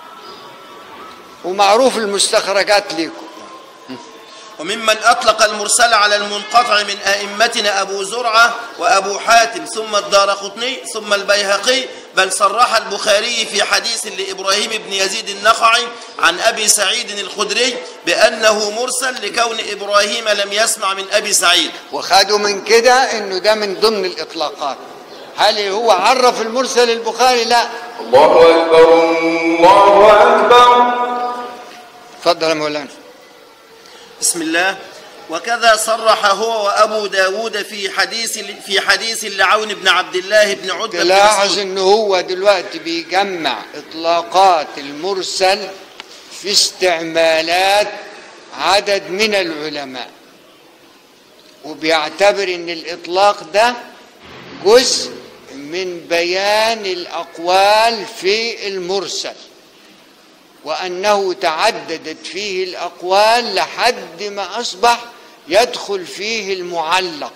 ومعروف المستخرجات ليكم وممن أطلق المرسل على المنقطع من أئمتنا أبو زرعة وأبو حاتم ثم الدار قطني ثم البيهقي بل صرح البخاري في حديث لإبراهيم بن يزيد النخعي عن أبي سعيد الخدري بأنه مرسل لكون إبراهيم لم يسمع من أبي سعيد وخدوا من كده انه ده من ضمن الاطلاقات هل هو عرف المرسل البخاري لا الله أكبر الله أكبر اتفضل يا مولانا بسم الله وكذا صرح هو وأبو داود في حديث في حديث لعون بن عبد الله بن عتبة بن تلاحظ مسعود. ان هو دلوقتي بيجمع اطلاقات المرسل في استعمالات عدد من العلماء وبيعتبر ان الاطلاق ده جزء من بيان الاقوال في المرسل وانه تعددت فيه الاقوال لحد ما اصبح يدخل فيه المعلق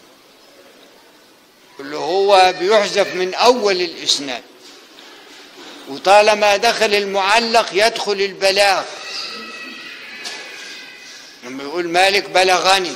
اللي هو بيحذف من اول الاسناد وطالما دخل المعلق يدخل البلاغ لما يقول مالك بلغني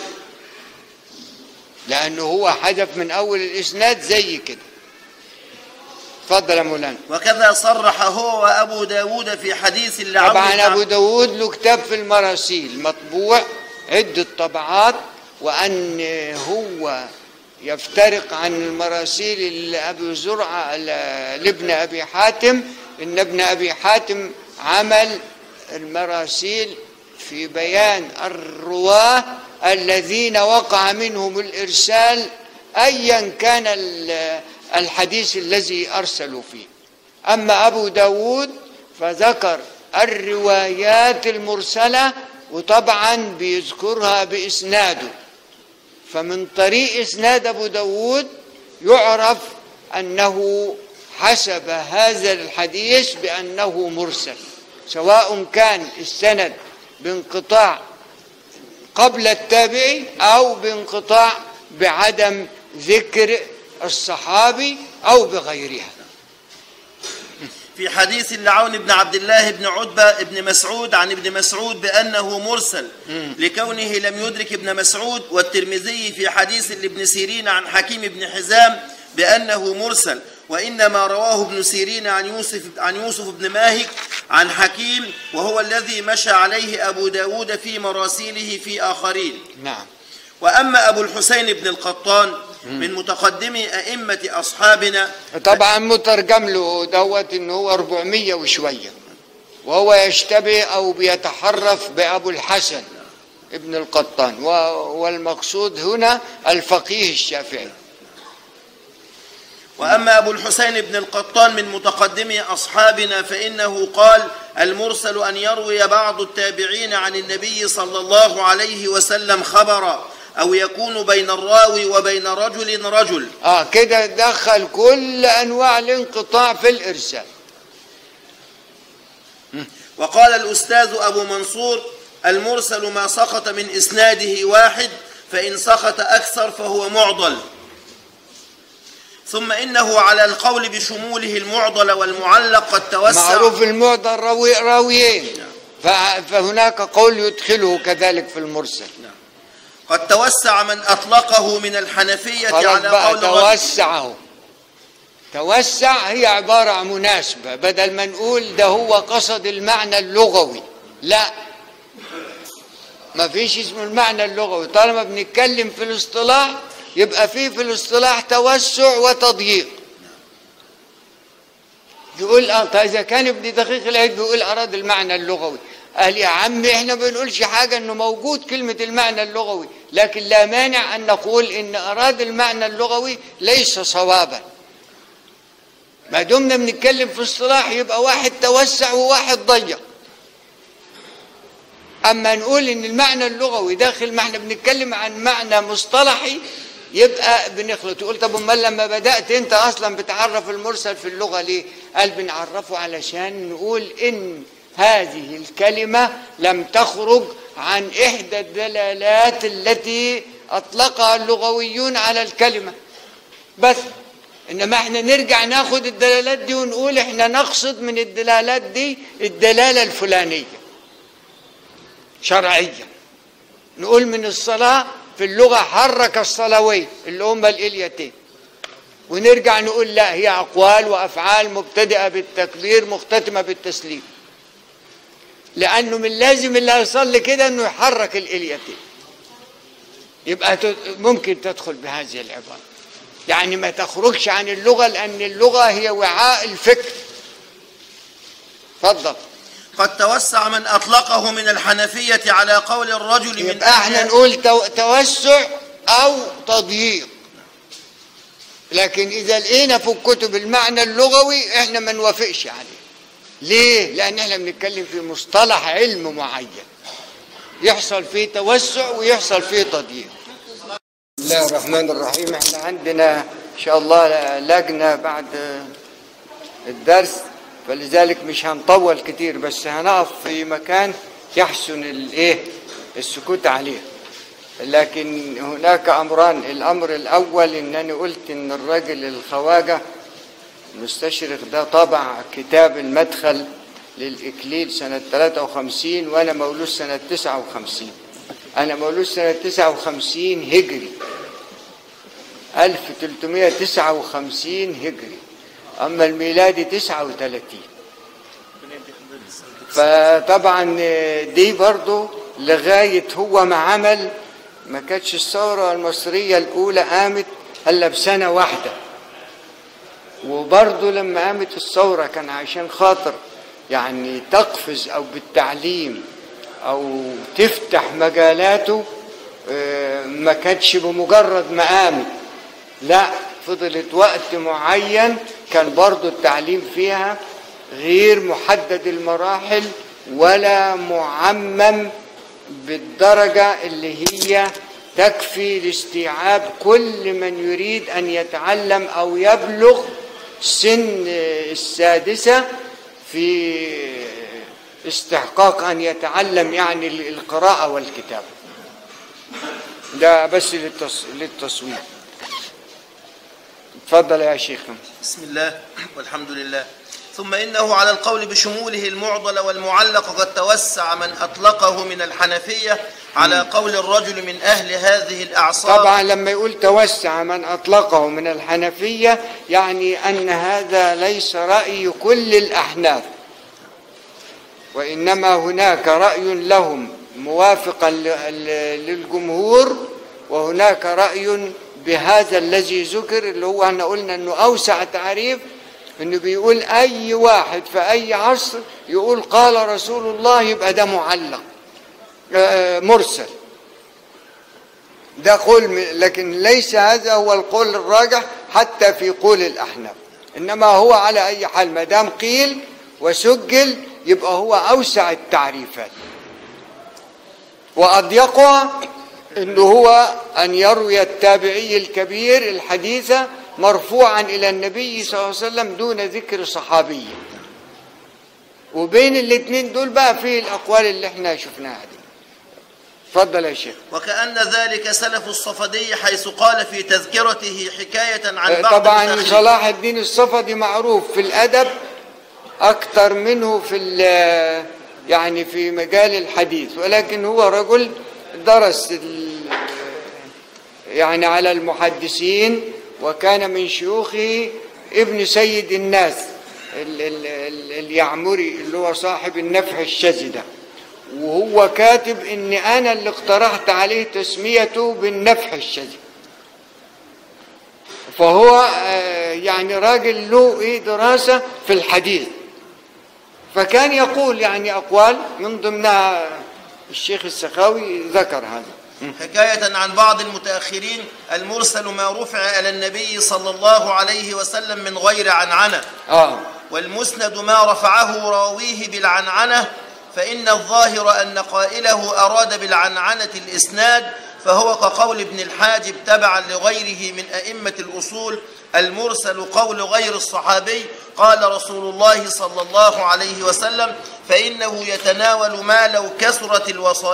لانه هو حذف من اول الاسناد زي كده اتفضل يا مولانا وكذا صرح هو وأبو داود في حديث لعون بن طبعا عبد- ابو داود له كتاب في المراسيل مطبوع عدة طبعات وان هو يفترق عن المراسيل اللي ابي زرعه ل- لابن ابي حاتم ان ابن ابي حاتم عمل المراسيل في بيان الرواه الذين وقع منهم الارسال ايا كان ال- الحديث الذي ارسلوا فيه أما أبو داود فذكر الروايات المرسلة وطبعا بيذكرها بإسناده فمن طريق إسناد أبو داود يعرف أنه حسب هذا الحديث بأنه مرسل سواء كان السند بانقطاع قبل التابعي أو بانقطاع بعدم ذكر الصحابي أو بغيرها في حديث لعون بن عبد الله بن عتبة بن مسعود عن ابن مسعود بأنه مرسل لكونه لم يدرك ابن مسعود والترمذي في حديث لابن سيرين عن حكيم بن حزام بأنه مرسل وإنما رواه ابن سيرين عن يوسف عن يوسف بن ماهك عن حكيم وهو الذي مشى عليه أبو داود في مراسيله في آخرين نعم وأما أبو الحسين بن القطان من متقدمي أئمة أصحابنا طبعا مترجم له دوت ان هو 400 وشويه وهو يشتبه او بيتحرف بابو الحسن ابن القطان و- والمقصود هنا الفقيه الشافعي وأما أبو الحسين بن القطان من متقدمي أصحابنا فإنه قال المرسل أن يروي بعض التابعين عن النبي صلى الله عليه وسلم خبرا أو يكون بين الراوي وبين رجل رجل اه كده دخل كل انواع الانقطاع في الارسال وقال الأستاذ أبو منصور المرسل ما سقط من إسناده واحد فإن سقط أكثر فهو معضل ثم إنه على القول بشموله المعضل والمعلق قد توسع معروف المعضل راوي راويين ف- فهناك قول يدخله كذلك في المرسل قد توسع من أطلقه من الحنفية خلاص على بقى قول الرجل توسعه توسع هي عبارة عن مناسبة بدل ما نقول ده هو قصد المعنى اللغوي لا ما فيش اسمه المعنى اللغوي طالما بنتكلم في الاصطلاح يبقى فيه في الاصطلاح توسع وتضييق يقول اه طيب اذا كان ابن دقيق العيد بيقول اراد المعنى اللغوي قال يا عم احنا ما بنقولش حاجه انه موجود كلمه المعنى اللغوي لكن لا مانع ان نقول ان اراد المعنى اللغوي ليس صوابا ما دمنا بنتكلم في اصطلاح يبقى واحد توسع وواحد ضيق اما نقول ان المعنى اللغوي داخل ما احنا بنتكلم عن معنى مصطلحي يبقى بنخلط تقول طب امال لما بدات انت اصلا بتعرف المرسل في اللغه ليه قال بنعرفه علشان نقول ان هذه الكلمه لم تخرج عن إحدى الدلالات التي أطلقها اللغويون على الكلمة بس إنما إحنا نرجع ناخد الدلالات دي ونقول إحنا نقصد من الدلالات دي الدلالة الفلانية شرعية نقول من الصلاة في اللغة حرك الصلوين اللي هم الإليتين ونرجع نقول لا هي أقوال وأفعال مبتدئة بالتكبير مختتمة بالتسليم لأنه من لازم اللي هيصلي كده إنه يحرك الإليتين يبقى ت- ممكن تدخل بهذه العبارة يعني ما تخرجش عن اللغة لأن اللغة هي وعاء الفكر تفضل قد توسع من أطلقه من الحنفية على قول الرجل من يبقى احنا أهل نقول تو- توسع او تضييق لكن اذا لقينا في الكتب المعنى اللغوي احنا ما نوافقش عليه ليه لان احنا بنتكلم في مصطلح علم معين يحصل فيه توسع ويحصل فيه تضييق بسم الله الرحمن الرحيم احنا عندنا ان شاء الله لجنه بعد الدرس فلذلك مش هنطول كتير بس هنقف في مكان يحسن الايه السكوت عليه لكن هناك امران الامر الاول انني قلت ان الراجل الخواجه المستشرق ده طبع كتاب المدخل للاكليل سنه 53 وانا مولود سنه 59 انا مولود سنه 59 هجري 1359 هجري أما الميلادي 39 فطبعا دي برضو لغاية هو ما عمل ما كانتش الثورة المصرية الأولى قامت إلا بسنة واحدة وبرضه لما قامت الثورة كان عشان خاطر يعني تقفز أو بالتعليم أو تفتح مجالاته آه، ما كانتش بمجرد ما قامت لا فضلت وقت معين كان برضو التعليم فيها غير محدد المراحل ولا معمم بالدرجة اللي هي تكفي لاستيعاب كل من يريد أن يتعلم أو يبلغ سن السادسة في استحقاق أن يتعلم يعني القراءة والكتابة ده بس للتص... للتصوير تفضل يا شيخ بسم الله والحمد لله ثم إنه على القول بشموله المعضل والمعلق قد توسع من أطلقه من الحنفية على قول الرجل من أهل هذه الأعصار طبعا لما يقول توسع من أطلقه من الحنفية يعني أن هذا ليس رأي كل الأحناف وإنما هناك رأي لهم موافقا ل- ل- للجمهور وهناك رأي بهذا الذي ذكر اللي هو احنا قلنا انه اوسع تعريف انه بيقول اي واحد في اي عصر يقول قال رسول الله يبقى ده معلق آه، مرسل ده قول م- لكن ليس هذا هو القول الراجح حتى في قول الاحناف انما هو على اي حال ما دام قيل وسجل يبقى هو اوسع التعريفات واضيقها انه هو ان يروي التابعي الكبير الحديث مرفوعا الى النبي صلى الله عليه وسلم دون ذكر صحابي وبين الاثنين دول بقى فيه الاقوال اللي احنا شفناها دي اتفضل يا شيخ وكأن ذلك سلف الصفدي حيث قال في تذكرته حكاية عن بعض طبعا المتأخرين. صلاح الدين الصفدي معروف في الادب اكثر منه في ال- يعني في مجال الحديث ولكن هو رجل درس ال- يعني على المحدثين وكان من شيوخه ابن سيد الناس ال- ال- ال- اليعمري اللي هو صاحب النفح الشاذ ده وهو كاتب ان انا اللي اقترحت عليه تسميته بالنفح الشاذ فهو آه، يعني راجل له ايه دراسه في الحديث فكان يقول يعني اقوال من ضمنها الشيخ السخاوي ذكر هذا حكاية عن بعض المتأخرين المرسل ما رفع إلى النبي صلى الله عليه وسلم من غير عنعنة اه والمسند ما رفعه راويه بالعنعنة فإن الظاهر أن قائله أراد بالعنعنة الإسناد فهو كقول ابن الحاجب تبعا لغيره من أئمة الأصول المرسل قول غير الصحابي قال رسول الله صلى الله عليه وسلم فإنه يتناول ما لو كثرت الوسائط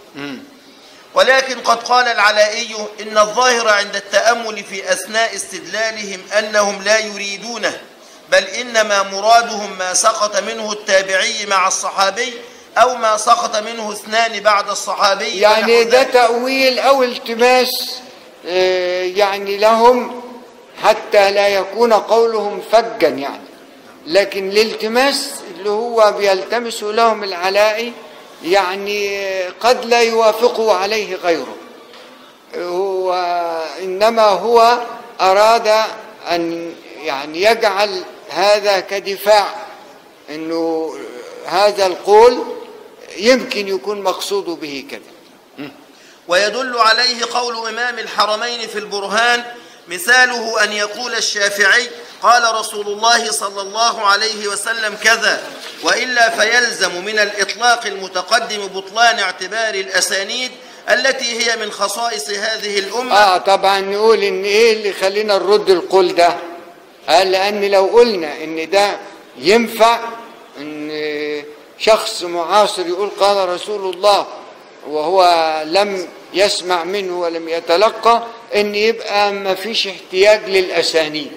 ولكن قد قال العلائي إن الظاهر عند التأمل في أثناء استدلالهم أنهم لا يريدونه بل إنما مرادهم ما سقط منه التابعي مع الصحابي أو ما سقط منه اثنان بعد الصحابي يعني ونحو ده ذلك. تأويل أو التماس آه، يعني لهم حتى لا يكون قولهم فجا يعني لكن الالتماس اللي هو بيلتمسه لهم العلائي يعني آه، قد لا يوافقه عليه غيره هو إنما هو أراد أن يعني يجعل هذا كدفاع إنه هذا القول يمكن يكون مقصود به كذا ويدل عليه قول إمام الحرمين في البرهان مثاله أن يقول الشافعي قال رسول الله صلى الله عليه وسلم كذا وإلا فيلزم من الإطلاق المتقدم بطلان اعتبار الأسانيد التي هي من خصائص هذه الأمة اه طبعا نقول ان ايه اللي خلينا نرد القول ده قال لان لو قلنا ان ده ينفع ان شخص معاصر يقول قال رسول الله وهو لم يسمع منه ولم يتلقى ان يبقى ما فيش احتياج للاسانيد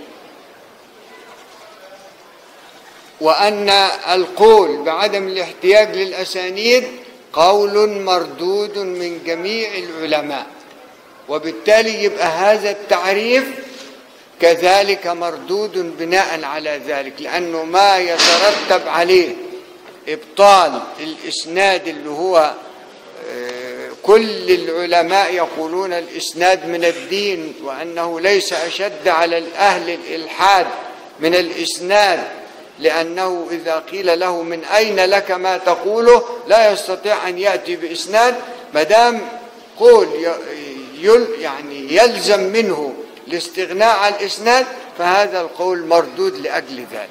وان القول بعدم الاحتياج للاسانيد قول مردود من جميع العلماء وبالتالي يبقى هذا التعريف كذلك مردود بناء على ذلك لأنه ما يترتب عليه إبطال الإسناد اللي هو آه، كل العلماء يقولون الإسناد من الدين وأنه ليس أشد على الأهل الإلحاد من الإسناد لأنه إذا قيل له من أين لك ما تقوله لا يستطيع أن يأتي بإسناد مدام قول ي- يل يعني يلزم منه الاستغناء عن الإسناد فهذا القول مردود لأجل ذلك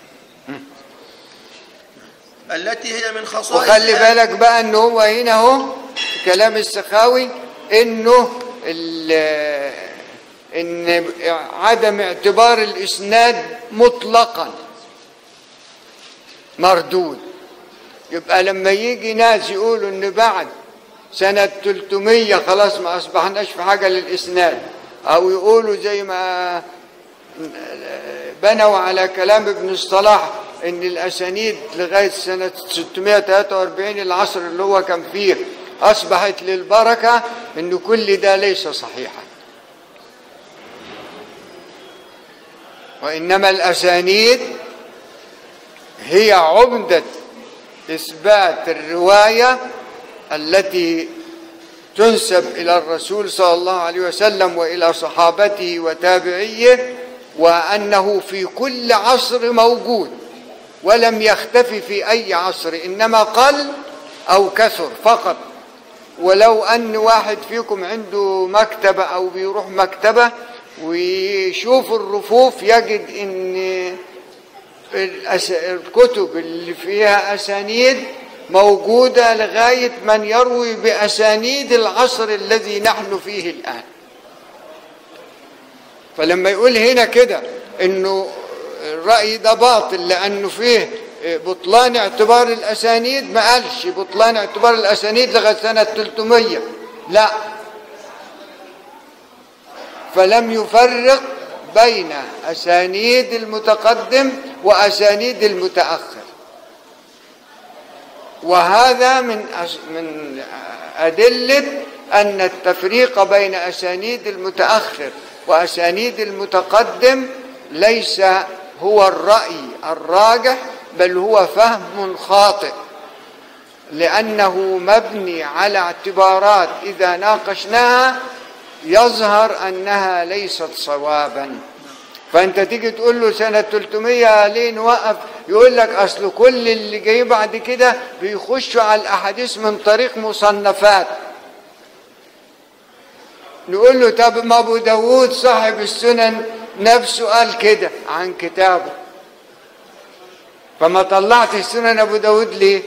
التي هي من خصائص وخلي بالك بقى انه هو هنا اهو في كلام السخاوي انه ال- ان عدم اعتبار الاسناد مطلقا مردود يبقى لما يجي ناس يقولوا ان بعد سنة 300 خلاص ما اصبحناش في حاجة للاسناد او يقولوا زي ما بنوا على كلام ابن الصلاح ان الاسانيد لغايه سنه 643 العصر اللي هو كان فيه اصبحت للبركه ان كل ده ليس صحيحا وانما الاسانيد هي عمده اثبات الروايه التي تنسب الى الرسول صلى الله عليه وسلم والى صحابته وتابعيه وانه في كل عصر موجود ولم يختفي في اي عصر انما قل او كثر فقط ولو ان واحد فيكم عنده مكتبه او بيروح مكتبه ويشوف الرفوف يجد ان الأس... الكتب اللي فيها اسانيد موجوده لغايه من يروي باسانيد العصر الذي نحن فيه الان فلما يقول هنا كده انه الراي ده باطل لانه فيه بطلان اعتبار الاسانيد ما قالش بطلان اعتبار الاسانيد لغايه سنه 300 لا فلم يفرق بين اسانيد المتقدم واسانيد المتاخر وهذا من أس- من ادله ان التفريق بين اسانيد المتاخر واسانيد المتقدم ليس هو الراي الراجح بل هو فهم خاطئ لانه مبني على اعتبارات اذا ناقشناها يظهر انها ليست صوابا فانت تيجي تقول له سنه 300 ليه نوقف يقول لك اصل كل اللي جاي بعد كده بيخشوا على الاحاديث من طريق مصنفات نقول له طب ما ابو داود صاحب السنن نفسه قال كده عن كتابه فما طلعت السنن ابو داود ليه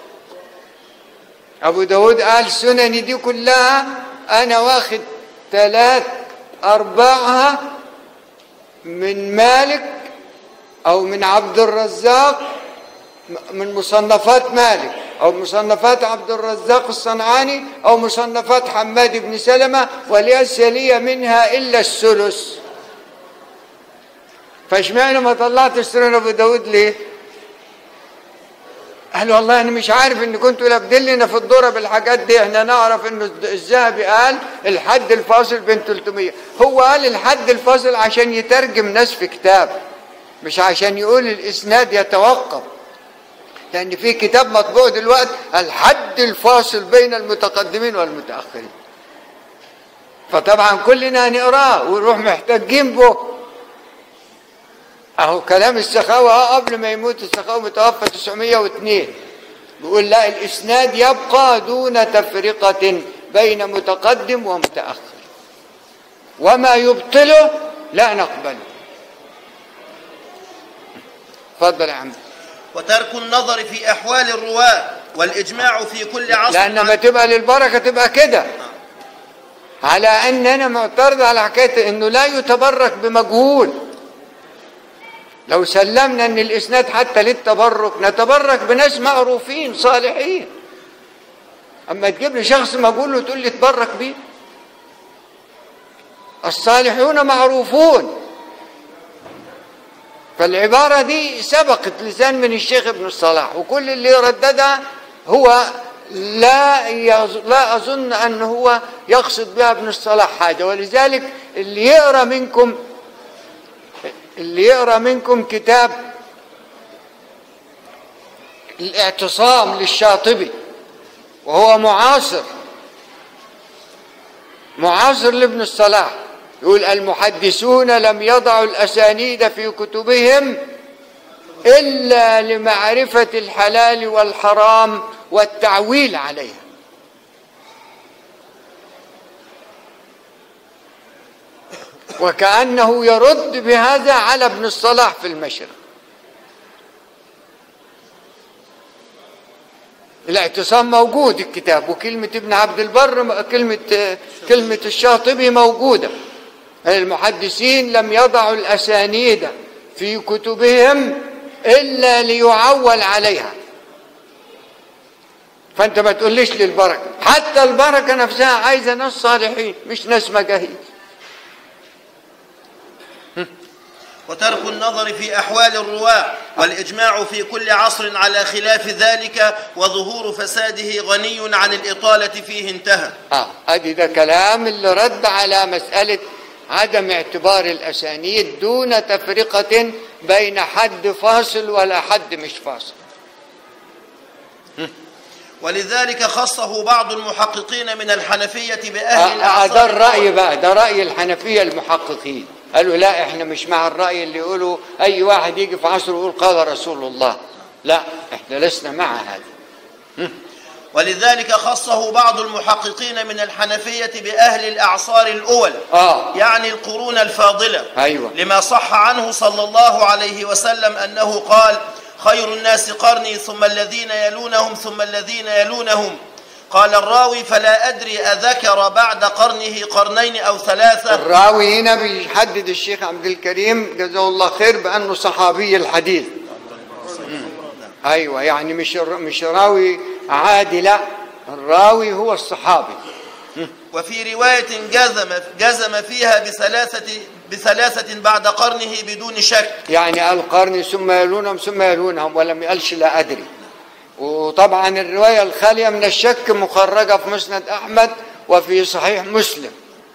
ابو داود قال سنني دي كلها انا واخد ثلاث ارباعها من مالك او من عبد الرزاق من مصنفات مالك أو مصنفات عبد الرزاق الصنعاني أو مصنفات حماد بن سلمة وليس لي منها إلا الثلث فاشمعنى ما طلعت سنن أبو داود ليه؟ قال والله انا مش عارف ان كنتوا لابدين لنا في الدوره بالحاجات دي احنا نعرف ان الذهبي قال الحد الفاصل بين 300 هو قال الحد الفاصل عشان يترجم ناس في كتاب مش عشان يقول الاسناد يتوقف لان في كتاب مطبوع دلوقتي الحد الفاصل بين المتقدمين والمتاخرين فطبعا كلنا نقراه ونروح محتاجين به اهو كلام السخاوي اهو قبل ما يموت السخاوي متوفى 902 بيقول لا الاسناد يبقى دون تفرقه بين متقدم ومتاخر وما يبطله لا نقبله اتفضل يا عم وترك النظر في أحوال الرواة والإجماع في كل عصر لان ما تبقى للبركه تبقى كده على ان انا معترض على حكايه انه لا يتبرك بمجهول لو سلمنا ان الاسناد حتى للتبرك نتبرك بناس معروفين صالحين اما تجيب لي شخص مجهول وتقول لي اتبرك بيه الصالحون معروفون فالعبارة دي سبقت لسان من الشيخ ابن الصلاح وكل اللي يرددها هو لا يظ... لا أظن أن هو يقصد بها ابن الصلاح حاجة ولذلك اللي يقرأ منكم اللي يقرأ منكم كتاب الاعتصام للشاطبي وهو معاصر معاصر لابن الصلاح يقول المحدثون لم يضعوا الأسانيد في كتبهم إلا لمعرفة الحلال والحرام والتعويل عليها وكأنه يرد بهذا على ابن الصلاح في المشرق الاعتصام موجود الكتاب وكلمة ابن عبد البر كلمة كلمة الشاطبي موجودة المحدثين لم يضعوا الأسانيد في كتبهم إلا ليعول عليها فأنت ما تقوليش للبركة حتى البركة نفسها عايزة ناس صالحين مش ناس مجاهيل وترك النظر في أحوال الرواة والإجماع في كل عصر على خلاف ذلك وظهور فساده غني عن الإطالة فيه انتهى اه ادي ده كلام اللي رد على مسألة عدم اعتبار الأسانيد دون تفرقة بين حد فاصل ولا حد مش فاصل ولذلك خصه بعض المحققين من الحنفية بأهل آه، آه، الأعصار ده الرأي بقى ده رأي الحنفية المحققين قالوا لا احنا مش مع الرأي اللي يقولوا أي واحد يجي في عصره يقول قال رسول الله لا احنا لسنا مع هذا ولذلك خصه بعض المحققين من الحنفية بأهل الأعصار الأول اه يعني القرون الفاضلة أيوة. لما صح عنه صلى الله عليه وسلم أنه قال خير الناس قرني ثم الذين يلونهم ثم الذين يلونهم قال الراوي فلا أدري أذكر بعد قرنه قرنين أو ثلاثة الراوي هنا بيحدد الشيخ عبد الكريم جزاه الله خير بأنه صحابي الحديث ايوه يعني مش الر- مش راوي عادي لا الراوي هو الصحابي وفي رواية جزم جزم فيها بثلاثة بثلاثة بعد قرنه بدون شك يعني قال قرني ثم يلونهم ثم يلونهم ولم يقالش لا ادري وطبعا الروايه الخاليه من الشك مخرجه في مسند احمد وفي صحيح مسلم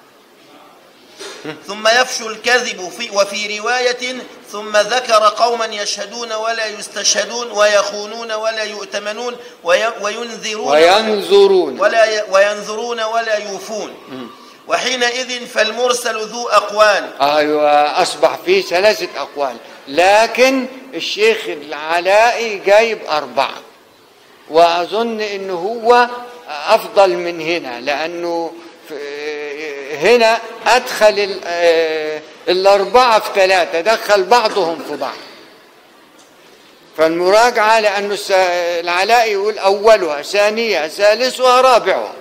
ثم يفشو الكذب في وفي رواية ثم ذكر قوما يشهدون ولا يستشهدون ويخونون ولا يؤتمنون وي وينذرون وينظرون ولا ي وينذرون ولا يوفون وحينئذ فالمرسل ذو أقوال ايوه اصبح فيه ثلاثه اقوال لكن الشيخ العلائي جايب اربعه واظن انه هو افضل من هنا لانه في- هنا ادخل ال- آه، الاربعه في ثلاثه دخل بعضهم في بعض فالمراجعه لانه الس- العلائي يقول اولها ثانيها ثالثها رابعها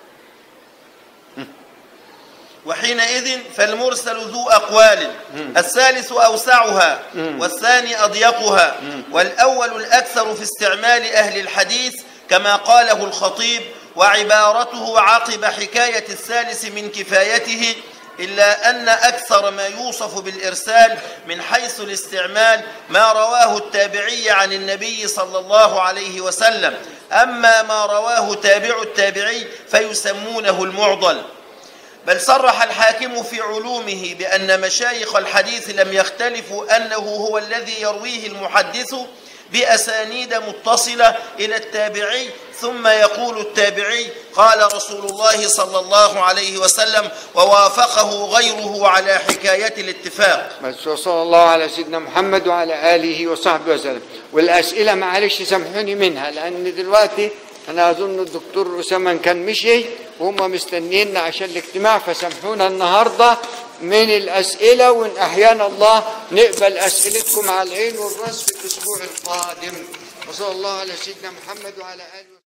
وحينئذ فالمرسل ذو أقوال الثالث أوسعها والثاني أضيقها والأول الأكثر في استعمال أهل الحديث كما قاله الخطيب وعبارته عقب حكاية الثالث من كفايته إلا أن أكثر ما يوصف بالإرسال من حيث الاستعمال ما رواه التابعي عن النبي صلى الله عليه وسلم أما ما رواه تابع التابعي فيسمونه المعضل بل صرح الحاكم في علومه بأن مشايخ الحديث لم يختلفوا أنه هو الذي يرويه المحدث بأسانيد متصلة إلى التابعي ثم يقول التابعي قال رسول الله صلى الله عليه وسلم ووافقه غيره على حكاية الاتفاق بس وصلى الله على سيدنا محمد وعلى آله وصحبه وسلم والأسئلة معلش سامحوني منها لأن دلوقتي أنا أظن الدكتور أسامة كان مشي وهم مستنينا عشان الاجتماع فسامحونا النهاردة من الأسئلة وإن أحيانا الله نقبل أسئلتكم على العين والرأس في الأسبوع القادم وصلى الله على سيدنا محمد وعلى آله